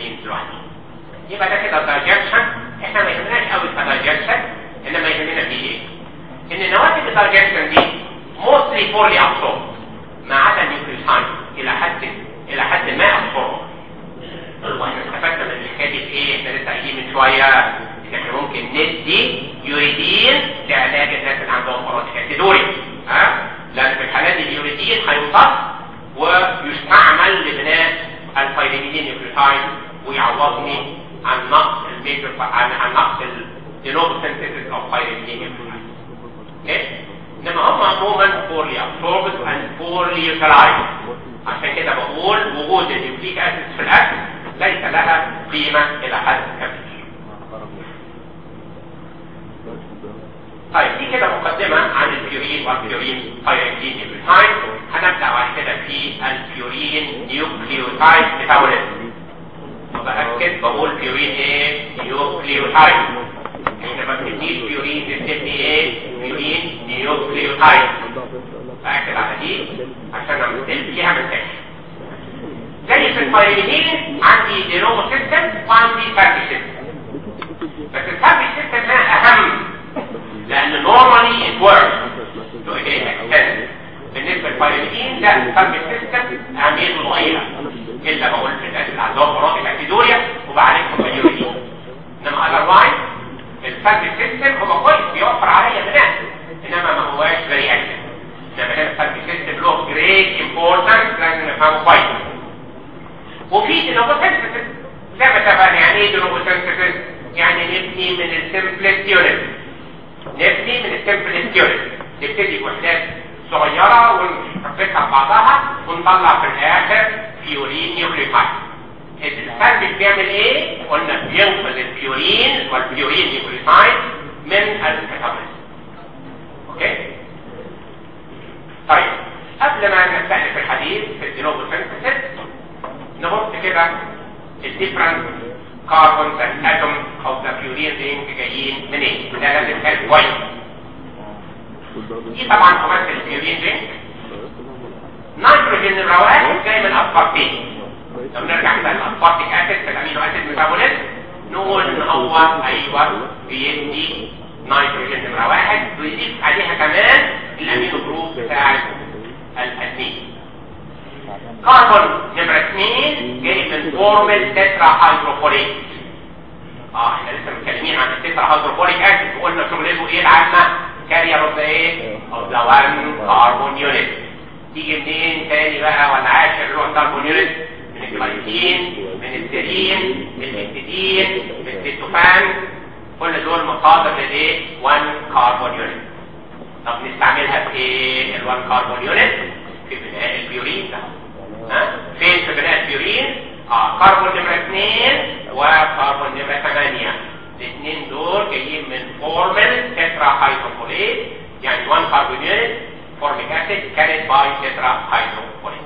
البيورين دلوقتي يبقى ده كده دايجكشن احنا ما يهمناش قوي كدايجكشن انما يهمنا في ايه ان نواتج الدايجكشن دي موستلي بورلي ابسورب ما عدا النيوكليوسايد الى حد الى حد ما ابسورب واحنا استفدنا من الحكايه دي في ايه احنا لسه قايلين من شويه ان احنا ممكن ندي يوريدين لعلاج الناس اللي عندهم اوراتيك اسيدوري ها لان في الحالات دي اليوريدين هيمتص ويستعمل لبناء الفيرميدين نيوكليوتايد ويعوضني عن نقص الميجر عن عن نقص الدينوبوسينثيسيس اوف فيرميدين نيوكليوتايد اوكي انما هم عموما poorly absorbed and poorly utilized عشان كده بقول وجود النيوكليك اسيد في الاكل ليس لها قيمه الى حد كبير طيب دي كده مقدمة عن البيورين والبيورين بايركتين نيوكليوتايد هنبدأ بعد كده في البيورين نيوكليوتايد ميتابوليزم وبأكد بقول بيورين ايه نيوكليوتايد احنا ما بنبنيش بيورين بنبني ايه بيورين نيوكليوتايد بأكد على دي عشان لما فيها مساحة زي في البايركتين عندي دينومو سيستم وعندي فابي سيستم بس الفابي سيستم ده أهم لان normally it works to a great extent بالنسبة للفايرين لا الفرق السيستم اهميته ضئيلة الا بقول في الناس اللي عندهم مراتب اكيدوريا وبعالجهم باليوريدين انما otherwise الفرق السيستم هو كويس بيوفر عليا بناء انما ما هواش very active انما هنا الفرق السيستم له great importance لازم نفهمه كويس وفي دينوبوسينثيسيس زي ما اتفقنا يعني ايه دينوبوسينثيسيس يعني نبني من السمبلست يونت نبني من السمبل ستيوريت نبتدي بوحدات صغيرة ونحطها ببعضها ونطلع في الآخر بيورين نيوكليوتايد الفرق بيعمل ايه؟ قلنا بينقذ البيورين والبيورين نيوكليوتايد من الكاتابوليزم اوكي؟ طيب قبل ما نستأنف الحديث في الدينوبوسينثيسيس نبص كده الديفرنس كاربون اتوم او ذا بيورين رينج جايين منين ده لازم كان كويس دي طبعا تمثل البيورين رينج نيتروجين نمره واحد جاي من اسبارتين لو نرجع كده للاسبارتيك اسيد في الامينو اسيد ميتابوليزم نقول ان هو ايوه بيدي نيتروجين نمره واحد ويضيف عليها كمان الامينو جروب بتاع الادمين كربون نمرة 2 جاي من فورمال تترا هيدروفوريك اه احنا لسه متكلمين عن التترا هيدروفوريك اسيد وقلنا شغلته ايه العامة كارير اوف ايه اوف ذا وان كربون يونت تيجي منين تاني بقى ولا عاشر له كربون يونت من الجلايسين من السيرين من الهستidine من التيتوفان كل دول مصادر للايه 1 كربون يونت طب نستعملها في ايه ال 1 كربون يونت في بناء البيورين ده ها فين في بناء البيورين اه كربون نمرة 2 وكربون نمرة 8 الاثنين دول جايين من فورمال تترا هيدروفوليت يعني 1 كربون يونت فورميك اسيد كانت باي تترا هيدروفوليت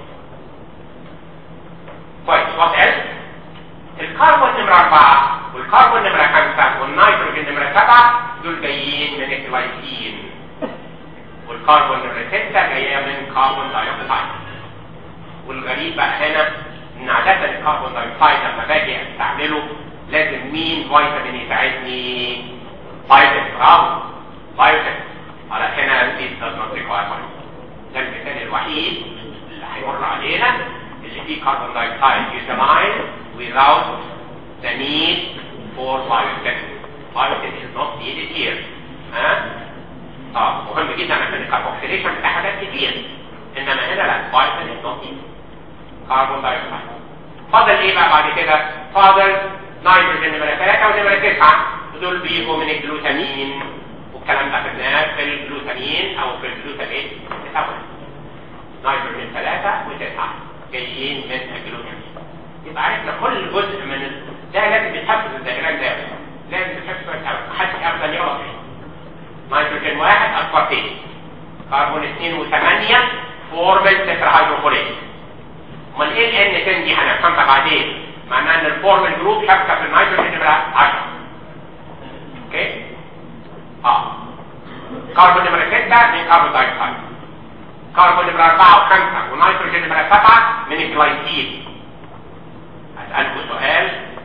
كويس وات ايلس الكربون نمرة 4 والكربون نمرة 5 والنيتروجين نمرة 7 دول جايين من الجلايسين والكربون نمرة 6 جايه من كربون دايوكسيد والغريب بقى هنا ان عادة الكربون دايوكسيد لما باجي استعمله لازم مين فيتامين يساعدني فيتامين برافو فيتامين على هنا دي does ده المثال الوحيد اللي هيمر علينا اللي فيه كربون دايوكسيد utilized without the need for biotin biotin is not needed here ها اه مهم جدا عشان الكاربوكسيليشن بتاع حاجات كتير انما هنا لا biotin is not needed كربون دايوكسيد فاضل ايه بقى بعد كده فاضل نيتروجين نمرة 3 ونمرة 9 ودول بيجوا من الجلوتامين والكلام ده خدناه في الجلوتامين او في الجلوتامين ميتابوليزم نيتروجين 3 و9 جايين من الجلوتامين يبقى عرفنا كل جزء من ال... ده لازم يتحفظ الدياجرام ده لازم يتحفظ حد افضل يقرا فيه نيتروجين واحد اسبارتين كربون 2 و8 فورمال تتراهيدروفوليت امال ايه الان 10 دي هنفهمها بعدين معناها ان الفورمال جروب شابكه في النيتروجين نمره 10 اوكي اه كربون نمره 6 من كربون دايوكسيد كربون نمره 4 و5 ونيتروجين نمره 7 من الجلايسين اسالكم سؤال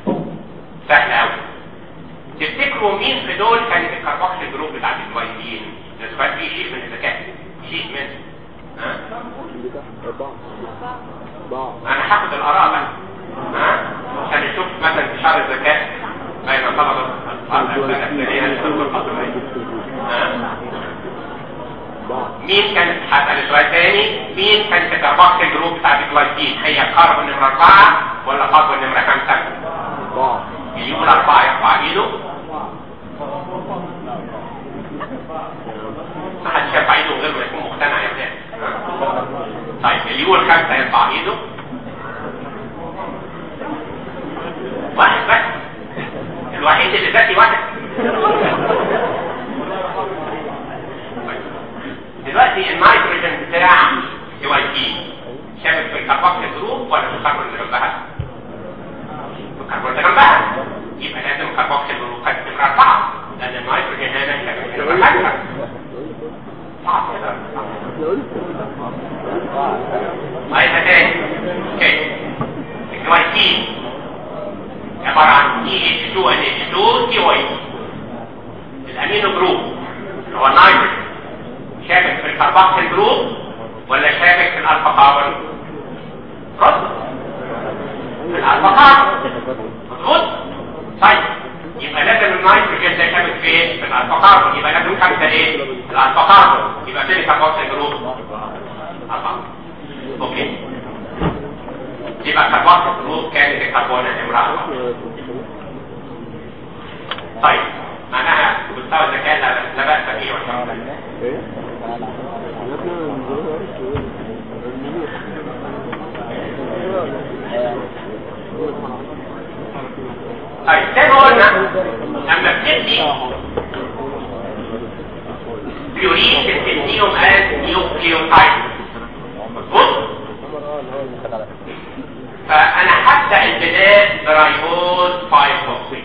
بس في شيء من الذكاء شيء من ها انا هاخد الاراء بقى ها عشان نشوف مثلا انتشار الذكاء بين طلبه السنه الثانيه ها مين كانت هسأل سؤال تاني مين كانت الكربوكسي الجروب بتاعت الجلايكين هي كربون نمرة أربعة ولا كربون نمرة خمسة؟ اللي يقول أربعة يرفع إيده ما حدش يرفع إيده غير ما يكون مقتنع يا ولاد طيب اللي يقول خمسة يرفع إيده واحد بس الوحيد اللي ذاتي واحد دلوقتي النيتروجين بتاع يو اي بي شابك في الكربوكسيل جروب ولا في الكربون اللي جنبها؟ في الكربون اللي جنبها يبقى لازم الكربوكسيل جروب كانت نمرة أربعة لأن النيتروجين هنا شابك في نمرة خمسة صعب كده عايزها تاني اوكي الجلايكين عبارة عن دي اتش 2 ان اتش 2 تي واي الامينو جروب اللي هو النيتروجين شابك في الكربوكسيل جروب ولا شابك في الالفا كاربون رد في الالفا كاربون مظبوط طيب يبقى لازم النيتروجين ده شابك في ايه في الالفا كاربون يبقى لازم خمسه ايه في الالفا كاربون يبقى فين الكربوكسيل جروب اربعه اوكي يبقى الكربوكسيل جروب كانت الكربونه نمره اربعه طيب معناها مستوى الذكاء لا لا باس به ولا طيب زي ما قلنا لما بتدي بيورين بتديهم از نيوكليوتايد مظبوط فانا هبدا البدايه برايبوز 5 فوسفيت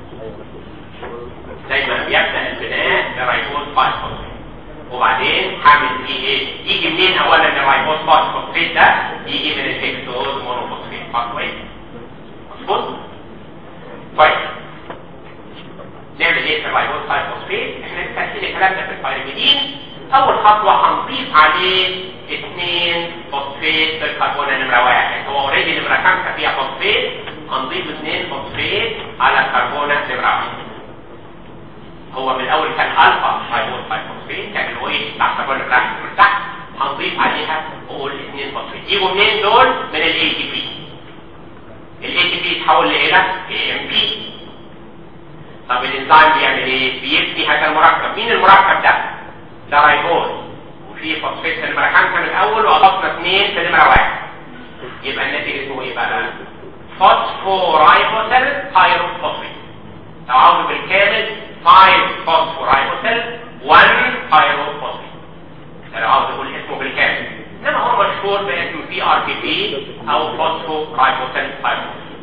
زي ما بيبدا البناء برايبوز 5 فوسفيت وبعدين هعمل فيه ايه يجي منين اولا الرايبوز 5 فوسفيت ده يجي من الهكسوز مونوفوسفيت باثوي مظبوط طيب نعمل ايه في الرايبوز 5 فوسفيت احنا نستخدم الكلام ده في البيرميدين اول خطوه هنضيف عليه اثنين فوسفيت بالكربونه نمره واحد هو اوريدي نمره خمسه فيها فوسفيت هنضيف اثنين فوسفيت على الكربونه نمره واحد هو من الاول كان الفا رايبوز 5 فوسفيت كان الاو اتش بتاع الكربون الرابط من تحت هنضيف عليها قول اثنين فوسفيت يجوا منين دول من الاي تي بي الاي تي بي يتحول لايه اي ام بي طب الانزيم بيعمل ايه بيبني هذا المركب مين المركب ده ده رايبوز وفي فوسفيت في نمره 5 من الاول واضفنا اثنين في نمره واحد يبقى الناتج اسمه ايه بقى فوسفورايبوسيل بايروفوسفيت لو عاوزه بالكامل 5 فوسفورايبوسيل 1 بايروفوسفيت لو عاوز اقول اسمه بالكامل انما هو مشهور باسم بي ار بي بي او فوسفورايبوسيل بايروفوسفيت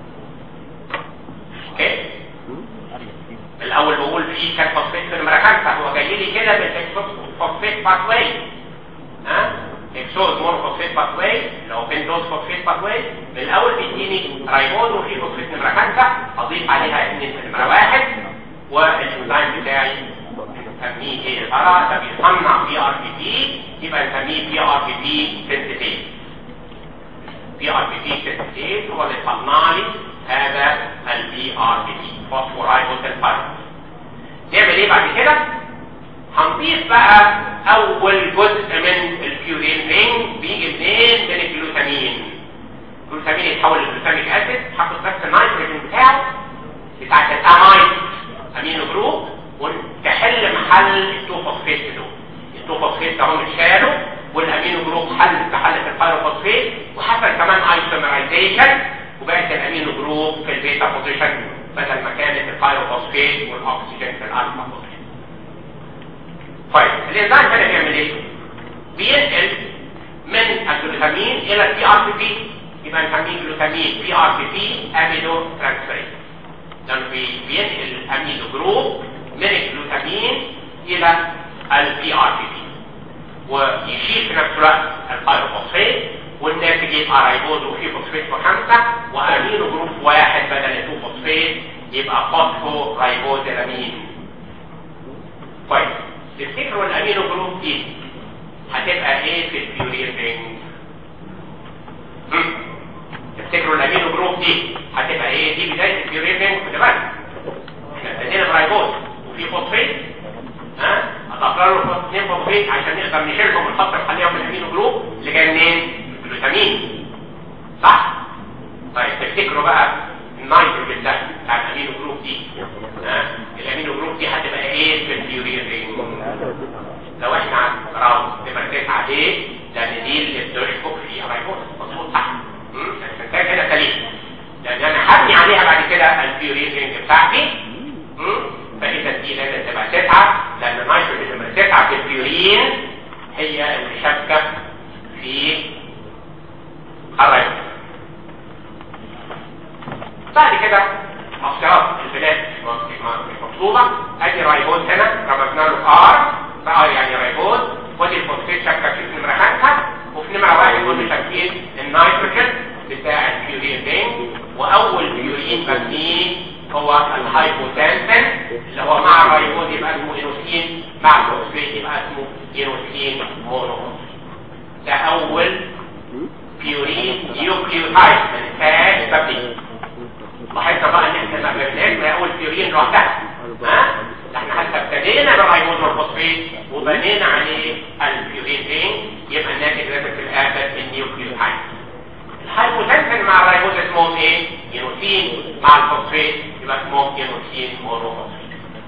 اوكي الاول بقول في كان فوسفيت في نمره 5 هو جاي لي كده بالفوسفيت باثواي ها اكسوز مور فوسفيت باثواي لو بنتوز فوسفيت باثواي من الاول بيديني رايبوز وفي فوسفيت نمره 5 اضيف عليها اثنين في نمره 1 والانزيم بتاعي نسميه ايه الفرع ده بيصنع بي ار بي بي يبقى نسميه بي ار بي بي سنتيتيز بي ار بي بي سنتيتيز هو اللي صنع لي هذا البي ار بي بي فوسفورايبوسيل بايروس نعمل ايه بعد كده هنضيف بقى اول جزء من البيورين رينج بيجي منين من الجلوتامين الجلوتامين يتحول لجلوتاميك اسيد هاخد بس النيتروجين بتاعه بتاعت الامايد امينو جروب وتحل محل التوفوسفيت دول التوفوسفيت ده هم اتشالوا والامينو جروب حل محل في الفايروفوسفيت وحصل كمان ايسومرايزيشن وبقت الامينو جروب في البيتا بوزيشن بدل ما كانت الفايروفوسفيت والاكسجين في الالفا بوزيشن طيب الانزيم هنا بيعمل ايه بينقل من الجلوتامين الى البي ار بي بي يبقى نسميه جلوتامين بي ار بي بي امينو ترانسفيريز لانه بينقل الامينو جروب من الجلوتامين الى البي ار بي بي ويشيل في نفس الوقت الفايروفوسفيت والناتج يبقى رايبوز وفيه فوسفيت وخمسه وامينو جروب واحد بدل التو فوسفيت يبقى فوسفو رايبوز الامين طيب تفتكروا الامينو جروب دي هتبقى ايه في البيورين رينج تفتكروا الامينو جروب دي هتبقى ايه دي بدايه البيورين رينج خد بالك احنا ابتدينا برايبوز وفي فوسفيت ها هتقرروا له اثنين فوسفيت عشان نقدر نشيلهم ونحط نخليهم في الامينو جروب اللي جاي منين الجلوتامين صح طيب تفتكروا بقى النيتروجين ده بتاع الامينو جروب دي ها الامينو جروب دي هتبقى ايه في البيورين رينج لو احنا عن راوند نمرة تسعة ليه؟ لان دي اللي بتشبك فيها رايبوز مظبوط صح الانتاج هنا سليم لان انا هبني عليها بعد كده البيورين رينج بتاعتي فاذا دي لازم تبقى تسعة لان النيتروجين نمرة تسعة في البيورين هي اللي شابكة في الرايبوز بعد كده مصيرات البلاد مش مطلوبة ادي رايبوز هنا ربطنا له ار فار يعني رايبوز ودي الفوسفيت شابكة في نمرة خمسة وفي نمرة واحد كله شابكين النيتروجين بتاع البيورين رينج واول بيورين ببنيه هو الهايبوتنسن اللي هو مع الرايبوز يبقى اسمه اينوسين مع الفوسفيت يبقى اسمه اينوسين مونوفوسفيت ده اول بيورين نيوكليوتايد ما ننساش ببنيه لاحظنا بقى ان احنا ما بنبناش ما اول بيورين لوحدها ها احنا حتى ابتدينا بالرايبوز والفوسفيت وبنينا عليه البيورين رينج يبقى الناتج لازم في الاخر النيوكليوتايد الهايبوتنسن مع الرايبوز اسمهم ايه ينوسين مع الفوسفيت يبقى اسمهم ينوسين مونوفوسفيت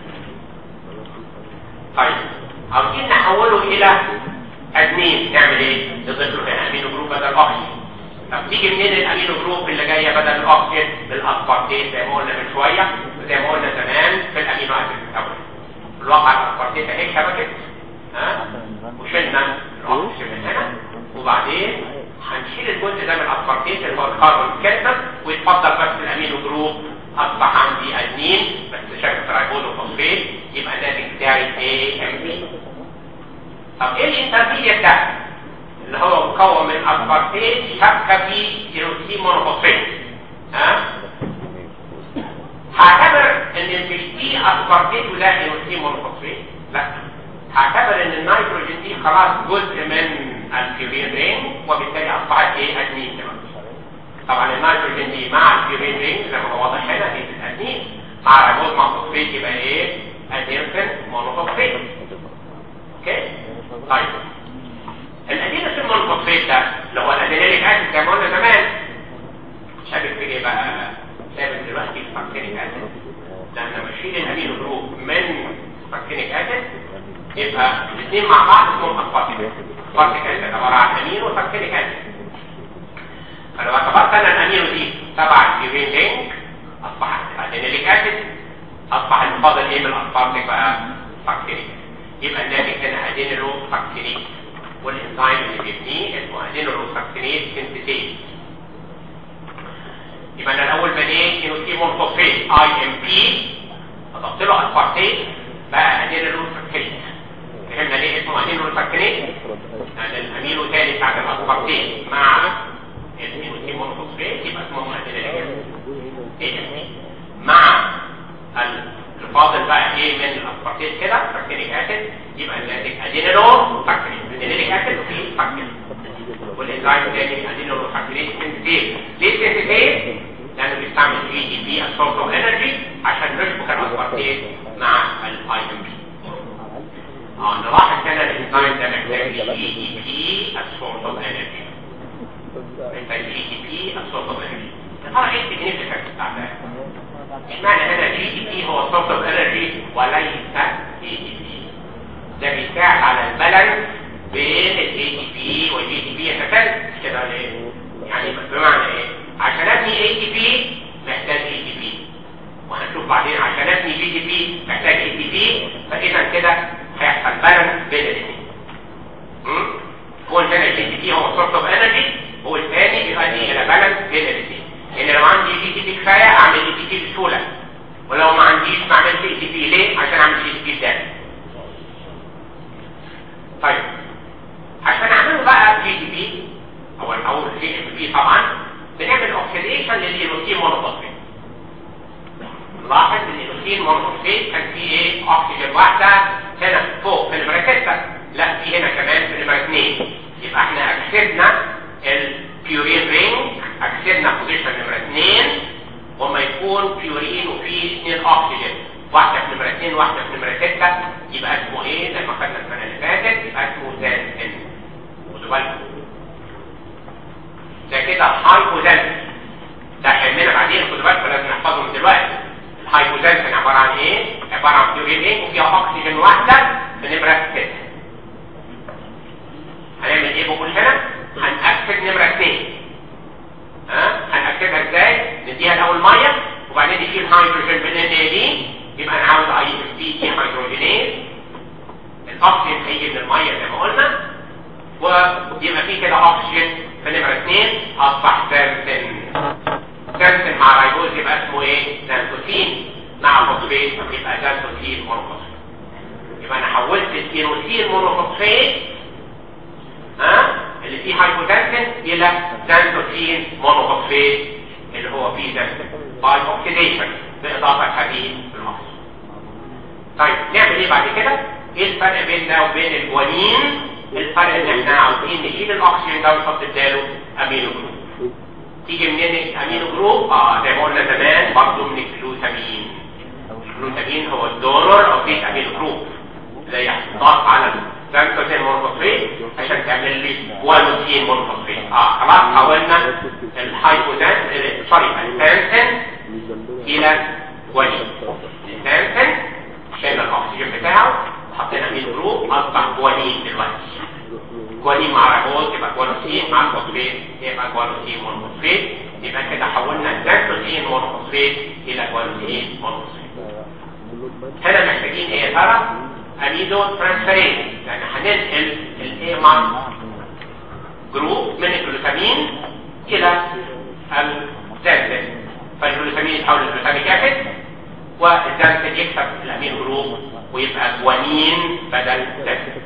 طيب عاوزين نحوله الى ادمين نعمل ايه نضيف له هنا امينو جروب بدل اكسجين طب تيجي منين الامينو جروب اللي جايه بدل الاكسجين بالاسبارتيت زي ما قلنا من شويه وزي ما قلنا زمان في الامينو اسيد الاول في الواقع الاسبارتيت اهي شبكت ها وشلنا الاكسجين من هنا وبعدين هنشيل الجزء ده من الاسبارتيت اللي هو الكربون كاتب ويتفضل بس الامينو جروب اصبح عندي ادمين بس شكل ترايبول وفوسفيت يبقى الناتج بتاعي اي ام بي طب ايه الانترميديت ده اللي هو مكون من اسبارتيت شبكه في ايروسين مونوفوسفيت ها هعتبر ان مش دي اسبارتيت ولا ايروسين مونوفوسفيت لا هعتبر ان النيتروجين دي خلاص جزء من البيورين رينج وبالتالي اصبحت ايه ادمين كمان طبعا النيتروجين دي مع البيورين رينج زي ما هو واضح هنا هي الادمين مع الريبوز مع فوسفيت يبقى ايه ادينسين مونوفوسفيت اوكي طيب الادينسين مونوفوسفيت ده اللي هو الادينيليك اسيد زي ما قلنا زمان شابك في ايه بقى شابك دلوقتي في فاكتينيك اسيد لما بشيل الامينو جروب من فاكتينيك اسيد يبقى الاثنين مع بعض اسمهم اسبارتيك اسبارتيك اسيد عباره عن امينو وفاكتينيك اسيد فلو اعتبرت انا الامينو دي تبع البيورين رينج اصبحت ادينيليك اسيد اصبح المفاضل ايه من الاسبارتيك بقى فاكتينيك يبقى الناتج هنا ادينيلو فاكتينيك والانزيم اللي بيبنيه اسمه ادينيلو فاكتينيك سينثيتيز يبقى انا الاول بنيت اينوسين مونوفوسفيت اي ام بي اضفت له اسبارتيت بقى ادينيلو فاكتينيك فهمنا ليه اسمه ادينيلو فاكتينيك لان الامينو تاني بتاعت الاسبارتيت مع الامينوسين مونوفوسفيت يبقى اسمه ادينيلو مع الفاضل بقى ايه من الاسبارتيت كده فاكتينيك اسيد يبقى الناتج ادينيلو فاكتينيك ادينيليك اسيد وفي فاكتينيك والانزيم تاني ادينيلو فاكتينيك سينثيز ليه سينثيز لانه بيستعمل اي دي بي السورس اوف انرجي عشان نشبك الاسبارتيت مع الاي ام بي اه نلاحظ هنا الانزيم ده محتاج اي دي بي السورس اوف انرجي محتاج اي دي بي السورس اوف انرجي يا ترى ايه السيجنيفيكانس بتاع ده اشمعنى هنا جي دي بي هو سورس اوف انرجي وليس اي دي بي ده بيساعد على البالانس بين الاي دي بي والجي دي بي يتسلسل كده ليه يعني بمعنى ايه عشان ابني اي دي بي محتاج اي دي بي وهنشوف بعدين عشان ابني جي دي بي محتاج اي دي بي فاذا كده هيحصل بالانس بين الاثنين كون هنا الجي دي بي هو سورس اوف انرجي والثاني بيؤدي الى بالانس بين الاثنين ان لو عندي جي دي بي كفايه اعمل اي دي بي بسهوله ولو ما عنديش ما اعملش اي دي بي ليه عشان اعمل اي دي بي تاني طيب عشان اعمله بقى جي دي بي او الاول جي ام بي طبعا بنعمل اوكسيديشن للايروسين مونوفوسفيت نلاحظ ان الاوكسين مونوفوسفيت كان فيه ايه اكسجين واحده هنا فوق في نمره 6 لا في هنا كمان في نمره 2 يبقى احنا اكسبنا البيورين رينج اكسبنا بوزيشن نمره 2 وما يكون بيورين وفيه اثنين اكسجين واحده في نمره 2 واحده في نمره 6 يبقى اسمه ايه زي ما خدنا السنه اللي فاتت يبقى اسمه زان ان خدوا بالكم ده كده هايبوزان ده هيهمنا بعدين خدوا بالكم لازم نحفظه من دلوقتي الهايبوزان كان عباره عن ايه عباره عن بيورين رينج وفيها اكسجين واحده في نمره 6 هنعمل ايه بقول هنا هنأكد نمرة اثنين ها هنأكدها ازاي نديها الاول ميه وبعدين نشيل هيدروجين من ان دي يبقى انا عاوز اي ام بي تي هيدروجينيز الاكسجين هيجي من الميه زي ما قلنا ويبقى في كده اكسجين في نمرة اثنين اصبح زانسن زانسن مع رايبوز يبقى اسمه ايه زانتوسين مع فوسفيت يبقى زانتوسين مونوفوسفيت يبقى انا حولت الكينوسين مونوفوسفيت ها اللي فيه هايبوتنسن الى زانتوسين مونوفوسفيت اللي هو فيه زانتوسين باي اوكسيديشن باضافه حديد بالاكسجين طيب نعمل ايه بعد كده ايه الفرق بين ده وبين الجوانين الفرق ان احنا عاوزين نشيل الاكسجين ده ونحط بداله امينو جروب تيجي منين الامينو جروب اه زي ما قلنا زمان برضه من الجلوتامين الجلوتامين هو الدونر او بيت امينو جروب اللي يحتاط على زانتوسين مونوفوسفيت عشان تعمل لي جوانوسين مونوفوسفيت اه خلاص حولنا الهايبوزان سوري الزانسن الى جوانين الزانسن شلنا الاكسجين بتاعه حطينا امين جروب اصبح جوانين دلوقتي جوانين مع ريبوز يبقى جوانوسين مع الفوسفيت يبقى جوانوسين مونوفوسفيت يبقى كده حولنا الزانتوسين مونوفوسفيت الى جوانوسين مونوفوسفيت هنا محتاجين ايه يا ترى اميدو ترانسفيريز يعني هننقل الاي مع جروب من الجلوتامين الى الزانسن فالجلوتامين يتحول لجلوتاميك اسيد والزانسن يكسب الامين جروب ويبقى جوانين بدل زانسن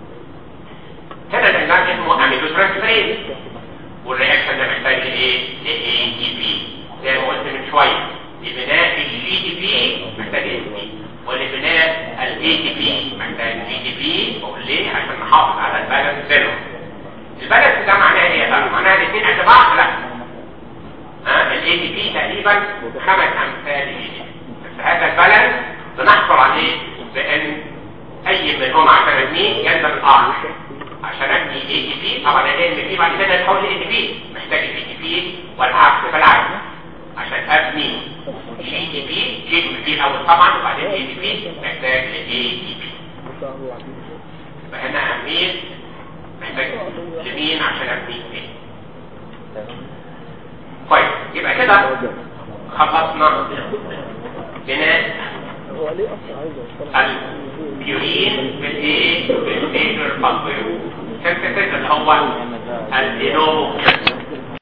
هنا الانزيم اسمه اميدو ترانسفيريز والرياكشن ده محتاج لايه؟ لاي دي بي زي ما قلت من شويه لبناء الجي دي بي محتاج اي دي ولبناء الاي دي بي محتاج جي دي بي بقول ليه عشان نحافظ على البالانس بينهم البالانس ده معناه ايه يا ترى معناها الاثنين قد بعض لا ها الاي دي بي تقريبا خمس امثال الاي دي بس هذا البالانس بنحصل عليه بان اي منهم عشان ابنيه يلزم الاخر عشان ابني اي دي بي طبعا الاي دي بي بعد كده يتحول لاي دي بي محتاج اي دي بي والعكس بالعكس عشان ابني جي دي بي جي دي بي الاول طبعا وبعدين اي دي بي محتاج لاي دي بي فهنا اهميه محتاج لمين عشان ابني ايه طيب يبقى كده خلصنا بناء البيورين بالايه بالميجر فاكتور سنتيتيز اللي هو الدينومو